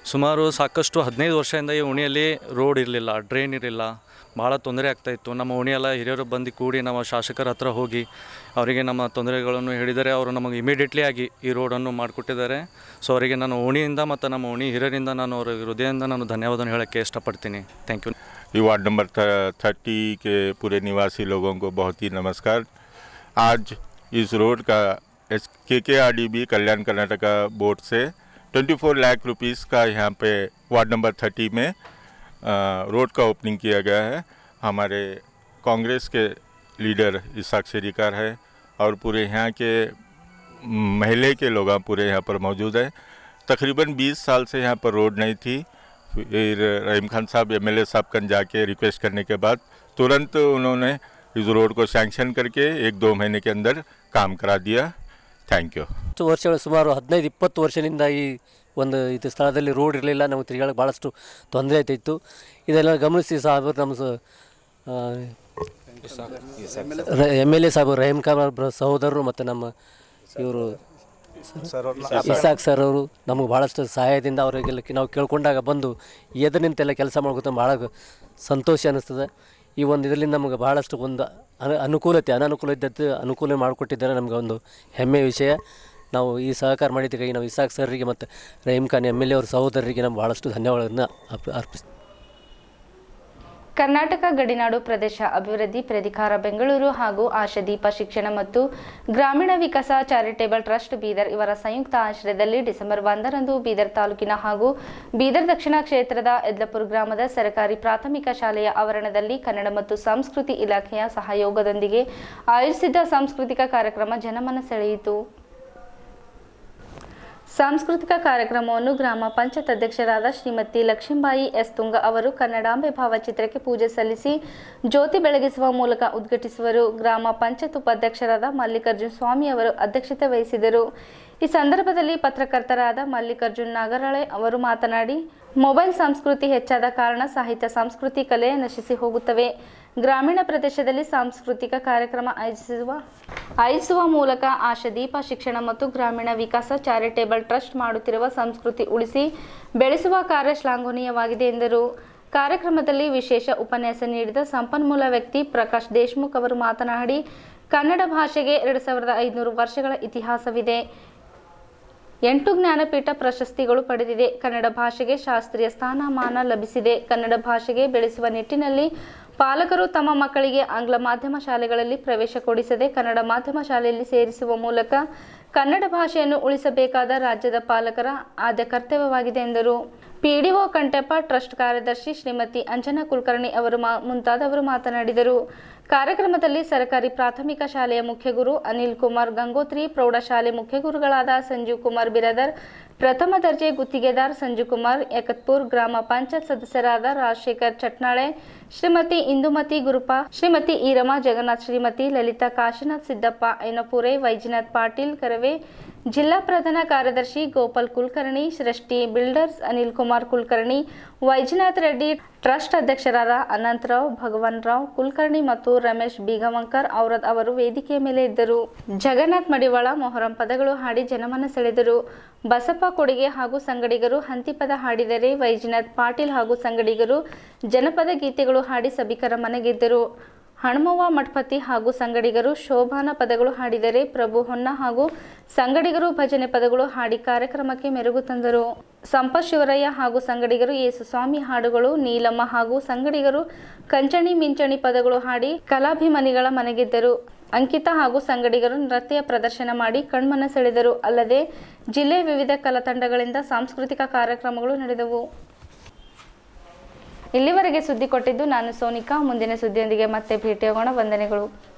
ಸುಮಾರು ಸಾಕಷ್ಟು ಹದಿನೈದು ವರ್ಷದಿಂದ ಈ ಓಣಿಯಲ್ಲಿ ರೋಡ್ ಇರಲಿಲ್ಲ ಡ್ರೈನ್ ಇರಲಿಲ್ಲ ಭಾಳ ತೊಂದರೆ ಆಗ್ತಾಯಿತ್ತು ನಮ್ಮ ಓಣಿಯೆಲ್ಲ ಹಿರಿಯರು ಬಂದು ಕೂಡಿ ನಮ್ಮ ಶಾಸಕರ ಹತ್ರ ಹೋಗಿ ಅವರಿಗೆ ನಮ್ಮ ತೊಂದರೆಗಳನ್ನು ಹೇಳಿದರೆ ಅವರು ನಮಗೆ ಇಮಿಡಿಯೇಟ್ಲಿ ಆಗಿ ಈ ರೋಡನ್ನು ಮಾಡಿಕೊಟ್ಟಿದ್ದಾರೆ ಸೊ ಅವರಿಗೆ ನಾನು ಓಣಿಯಿಂದ ಮತ್ತು ನಮ್ಮ ಓಣಿ ಹಿರಿಯರಿಂದ ನಾನು ಅವರ ಹೃದಯದಿಂದ ನಾನು ಧನ್ಯವಾದ ಹೇಳೋಕ್ಕೆ ಇಷ್ಟಪಡ್ತೀನಿ ಥ್ಯಾಂಕ್ ಯು ये वार्ड नंबर थर्टी के पूरे निवासी लोगों को बहुत ही नमस्कार आज इस रोड का S K K R D B Kalyan Karnataka board से 24 लाख रुपीस का यहाँ पे वार्ड नंबर थर्टी में अ, रोड का ओपनिंग किया गया है हमारे कांग्रेस के लीडर इसाक शेरिकार है और पूरे यहाँ के महले के लोग पूरे यहाँ पर मौजूद हैं तकरीबन 20 साल से यहाँ पर रोड नहीं थी फिर रहीम खान साहब एमएलए साहब कन जाके रिक्वेस्ट करने के बाद तुरंत उन्होंने इस रोड को सैंक्शन करके एक दो महीने के अंदर काम करा दिया ಥ್ಯಾಂಕ್ ಯು ಹತ್ತು ವರ್ಷಗಳು ಸುಮಾರು ಹದಿನೈದು ಇಪ್ಪತ್ತು ವರ್ಷದಿಂದ ಈ ಒಂದು ಇದು ಸ್ಥಳದಲ್ಲಿ ರೋಡ್ ಇರಲಿಲ್ಲ ನಮಗೆ ತಿರುಗಾಡಕ್ಕೆ ಭಾಳಷ್ಟು ತೊಂದರೆ ಆಯ್ತಿತ್ತು ಇದೆಲ್ಲ ಗಮನಿಸಿ ಸಾಹೇಬರು ನಮ್ಮ ಸ- ಆ, ರ- ಎಮ್ ಎಲ್ ಎ ಸಾಹೇಬರು ರಹೀಮ್ ಖಾನ್ ಅವ್ರ ಸಹೋದರರು ಮತ್ತು ನಮ್ಮ ಇವರು ಇಸಾಕ್ ಸರ್ ಅವರು ನಮಗೆ ಭಾಳಷ್ಟು ಸಹಾಯದಿಂದ ಅವರಿಗೆಲ್ಲ ನಾವು ಕೇಳ್ಕೊಂಡಾಗ ಬಂದು ಎದುರು ನಿಂತೆಲ್ಲ ಕೆಲಸ ಮಾಡ್ಕೊತ ಭಾಳ ಸಂತೋಷ ಅನ್ನಿಸ್ತದೆ ಈ ಒಂದು ಇದರಿಂದ ನಮಗೆ ಭಾಳಷ್ಟು ಒಂದು ಅನು ಅನುಕೂಲತೆ ಅನಾನುಕೂಲ ಇದ್ದದ್ದು ಅನುಕೂಲ ಮಾಡಿಕೊಟ್ಟಿದ್ದಾರೆ ನಮಗೆ ಒಂದು ಹೆಮ್ಮೆಯ ವಿಷಯ ನಾವು ಈ ಸಹಕಾರ ಮಾಡಿದ್ದಕ್ಕಾಗಿ ನಾವು ಇಸಾಕ್ ಸರ್ರಿಗೆ ಮತ್ತು Rahim Khan M L A ಅವ್ರ ಸಹೋದರರಿಗೆ ನಾವು ಭಾಳಷ್ಟು ಧನ್ಯವಾದಗಳನ್ನು ಅರ್ಪ ಅರ್ಪಿಸ್ತೀವಿ ಕರ್ನಾಟಕ ಗಡಿನಾಡು ಪ್ರದೇಶ ಅಭಿವೃದ್ಧಿ ಪ್ರಾಧಿಕಾರ ಬೆಂಗಳೂರು ಹಾಗೂ ಆಶಾದೀಪ ಶಿಕ್ಷಣ ಮತ್ತು ಗ್ರಾಮೀಣ ವಿಕಾಸ ಚಾರಿಟೇಬಲ್ ಟ್ರಸ್ಟ್ ಬೀದರ್ ಇವರ ಸಂಯುಕ್ತ ಆಶ್ರಯದಲ್ಲಿ ಡಿಸೆಂಬರ್ ಒಂದರಂದು ಬೀದರ್ ತಾಲೂಕಿನ ಹಾಗೂ ಬೀದರ್ ದಕ್ಷಿಣ ಕ್ಷೇತ್ರದ ಎದ್ಲಪುರ ಗ್ರಾಮದ ಸರ್ಕಾರಿ ಪ್ರಾಥಮಿಕ ಶಾಲೆಯ ಆವರಣದಲ್ಲಿ ಕನ್ನಡ ಮತ್ತು ಸಂಸ್ಕೃತಿ ಇಲಾಖೆಯ ಸಹಯೋಗದೊಂದಿಗೆ ಆಯೋಜಿಸಿದ್ದ ಸಾಂಸ್ಕೃತಿಕ ಕಾರ್ಯಕ್ರಮ ಜನಮನ ಸೆಳೆಯಿತು ಸಾಂಸ್ಕೃತಿಕ ಕಾರ್ಯಕ್ರಮವನ್ನು ಗ್ರಾಮ ಪಂಚಾಯತ್ ಅಧ್ಯಕ್ಷರಾದ ಶ್ರೀಮತಿ ಲಕ್ಷ್ಮೀಬಾಯಿ ಎಸ್ ತುಂಗ ಅವರು ಕನ್ನಡಾಂಬೆ ಭಾವಚಿತ್ರಕ್ಕೆ ಪೂಜೆ ಸಲ್ಲಿಸಿ ಜ್ಯೋತಿ ಬೆಳಗಿಸುವ ಮೂಲಕ ಉದ್ಘಾಟಿಸುವರು ಗ್ರಾಮ ಪಂಚಾಯತ್ ಉಪಾಧ್ಯಕ್ಷರಾದ ಮಲ್ಲಿಕಾರ್ಜುನ್ ಸ್ವಾಮಿ ಅವರು ಅಧ್ಯಕ್ಷತೆ ವಹಿಸಿದರು ಈ ಸಂದರ್ಭದಲ್ಲಿ ಪತ್ರಕರ್ತರಾದ ಮಲ್ಲಿಕಾರ್ಜುನ್ ನಾಗರಾಳೆ ಅವರು ಮಾತನಾಡಿ ಮೊಬೈಲ್ ಸಂಸ್ಕೃತಿ ಹೆಚ್ಚಾದ ಕಾರಣ ಸಾಹಿತ್ಯ ಸಂಸ್ಕೃತಿ ಕಲೆ ನಶಿಸಿ ಹೋಗುತ್ತವೆ ಗ್ರಾಮೀಣ ಪ್ರದೇಶದಲ್ಲಿ ಸಾಂಸ್ಕೃತಿಕ ಕಾರ್ಯಕ್ರಮ ಆಯೋಜಿಸುವ ಆಯೋಜಿಸುವ ಮೂಲಕ ಆಶಾದೀಪ ಶಿಕ್ಷಣ ಮತ್ತು ಗ್ರಾಮೀಣ ವಿಕಾಸ ಚಾರಿಟೇಬಲ್ ಟ್ರಸ್ಟ್ ಮಾಡುತ್ತಿರುವ ಸಂಸ್ಕೃತಿ ಉಳಿಸಿ ಬೆಳೆಸುವ ಕಾರ್ಯ ಶ್ಲಾಘನೀಯವಾಗಿದೆ ಎಂದರು ಕಾರ್ಯಕ್ರಮದಲ್ಲಿ ವಿಶೇಷ ಉಪನ್ಯಾಸ ನೀಡಿದ ಸಂಪನ್ಮೂಲ ವ್ಯಕ್ತಿ ಪ್ರಕಾಶ್ ದೇಶ್ಮುಖ್ ಅವರು ಮಾತನಾಡಿ ಕನ್ನಡ ಭಾಷೆಗೆ ಎರಡು ಸಾವಿರದ ಐದುನೂರು ವರ್ಷಗಳ ಇತಿಹಾಸವಿದೆ ಎಂಟು ಜ್ಞಾನಪೀಠ ಪ್ರಶಸ್ತಿಗಳು ಪಡೆದಿದೆ ಕನ್ನಡ ಭಾಷೆಗೆ ಶಾಸ್ತ್ರೀಯ ಸ್ಥಾನಮಾನ ಲಭಿಸಿದೆ ಕನ್ನಡ ಭಾಷೆಗೆ ಬೆಳೆಸುವ ನಿಟ್ಟಿನಲ್ಲಿ ಪಾಲಕರು ತಮ್ಮ ಮಕ್ಕಳಿಗೆ ಆಂಗ್ಲ ಮಾಧ್ಯಮ ಶಾಲೆಗಳಲ್ಲಿ ಪ್ರವೇಶ ಕೊಡಿಸದೆ ಕನ್ನಡ ಮಾಧ್ಯಮ ಶಾಲೆಯಲ್ಲಿ ಸೇರಿಸುವ ಮೂಲಕ ಕನ್ನಡ ಭಾಷೆಯನ್ನು ಉಳಿಸಬೇಕಾದ ರಾಜ್ಯದ ಪಾಲಕರ ಆದ್ಯ ಕರ್ತವ್ಯವಾಗಿದೆ ಎಂದರು ಪಿಡಿಒ ಕಂಟೆಪ್ಪ ಟ್ರಸ್ಟ್ ಕಾರ್ಯದರ್ಶಿ ಶ್ರೀಮತಿ ಅಂಜನಾ ಕುಲಕರ್ಣಿ ಅವರು ಮಾ ಮುಂತಾದವರು ಮಾತನಾಡಿದರು ಕಾರ್ಯಕ್ರಮದಲ್ಲಿ ಸರ್ಕಾರಿ ಪ್ರಾಥಮಿಕ ಶಾಲೆಯ ಮುಖ್ಯಗುರು ಅನಿಲ್ ಕುಮಾರ್ ಗಂಗೋತ್ರಿ ಪ್ರೌಢಶಾಲೆ ಮುಖ್ಯಗುರುಗಳಾದ ಸಂಜೀವ್ ಕುಮಾರ್ ಬಿರದರ್ ಪ್ರಥಮ ದರ್ಜೆ ಗುತ್ತಿಗೆದಾರ್ ಸಂಜು ಕುಮಾರ್ ಯಕತ್ಪುರ್ ಗ್ರಾಮ ಪಂಚಾಯತ್ ಸದಸ್ಯರಾದ ರಾಜಶೇಖರ್ ಚಟ್ನಾಳೆ ಶ್ರೀಮತಿ ಇಂದುಮತಿ ಗುರುಪ ಶ್ರೀಮತಿ ಈರಮ್ಮ ಜಗನ್ನಾಥ್ ಶ್ರೀಮತಿ ಲಲಿತಾ ಕಾಶಿನಾಥ್ ಸಿದ್ದಪ್ಪ ಐನಪುರೆ ವೈಜನಾಥ್ ಪಾಟೀಲ್ ಕರವೆ ಜಿಲ್ಲಾ ಪ್ರಧಾನ ಕಾರ್ಯದರ್ಶಿ ಗೋಪಾಲ್ ಕುಲಕರ್ಣಿ ಸೃಷ್ಟಿ ಬಿಲ್ಡರ್ಸ್ ಅನಿಲ್ ಕುಮಾರ್ ಕುಲಕರ್ಣಿ ವೈಜನಾಥ್ ರೆಡ್ಡಿ ಟ್ರಸ್ಟ್ ಅಧ್ಯಕ್ಷರಾದ ಅನಂತರಾವ್ ಭಗವಾನ್ ರಾವ್ ಕುಲಕರ್ಣಿ ಮತ್ತು ರಮೇಶ್ ಬೀಗವಂಕರ್ ಔರದ್ ಅವರು ವೇದಿಕೆಯ ಮೇಲೆ ಇದ್ದರು ಜಗನ್ನಾಥ್ ಮಡಿವಾಳ ಮೊಹರಂ ಪದಗಳು ಹಾಡಿ ಜನಮನ ಸೆಳೆದರು ಬಸಪ್ಪ ಕೊಡುಗೆ ಹಾಗೂ ಸಂಗಡಿಗರು ಹಂತಿಪದ ಹಾಡಿದರೆ ವೈಜನಾಥ್ ಪಾಟೀಲ್ ಹಾಗೂ ಸಂಗಡಿಗರು ಜನಪದ ಗೀತೆಗಳು ಹಾಡಿ ಸಭಿಕರ ಮನೆಗೆದ್ದರು ಹನುಮವ್ವ ಮಠಪತಿ ಹಾಗೂ ಸಂಗಡಿಗರು ಶೋಭಾನ ಪದಗಳು ಹಾಡಿದರೆ ಪ್ರಭು ಹೊನ್ನ ಹಾಗೂ ಸಂಗಡಿಗರು ಭಜನೆ ಪದಗಳು ಹಾಡಿ ಕಾರ್ಯಕ್ರಮಕ್ಕೆ ಮೆರುಗು ತಂದರು ಸಂಪತ್ ಶಿವರಯ್ಯ ಹಾಗೂ ಸಂಗಡಿಗರು ಯೇಸುಸ್ವಾಮಿ ಹಾಡುಗಳು ನೀಲಮ್ಮ ಹಾಗೂ ಸಂಗಡಿಗರು ಕಂಚಣಿ ಮಿಂಚಣಿ ಪದಗಳು ಹಾಡಿ ಕಲಾಭಿಮಾನಿಗಳ ಮನೆಗೆದ್ದರು ಅಂಕಿತ ಹಾಗೂ ಸಂಗಡಿಗರು ನೃತ್ಯ ಪ್ರದರ್ಶನ ಮಾಡಿ ಕಣ್ಮನ ಸೆಳೆದರು ಅಲ್ಲದೆ ಜಿಲ್ಲೆಯ ವಿವಿಧ ಕಲಾತಂಡಗಳಿಂದ ಸಾಂಸ್ಕೃತಿಕ ಕಾರ್ಯಕ್ರಮಗಳು ನಡೆದವು ಇಲ್ಲಿವರೆಗೆ ಸುದ್ದಿ ಕೊಟ್ಟಿದ್ದು ನಾನು ಸೋನಿಕಾ ಮುಂದಿನ ಸುದ್ದಿಯೊಂದಿಗೆ ಮತ್ತೆ ಭೇಟಿಯಾಗೋಣ ವಂದನೆಗಳು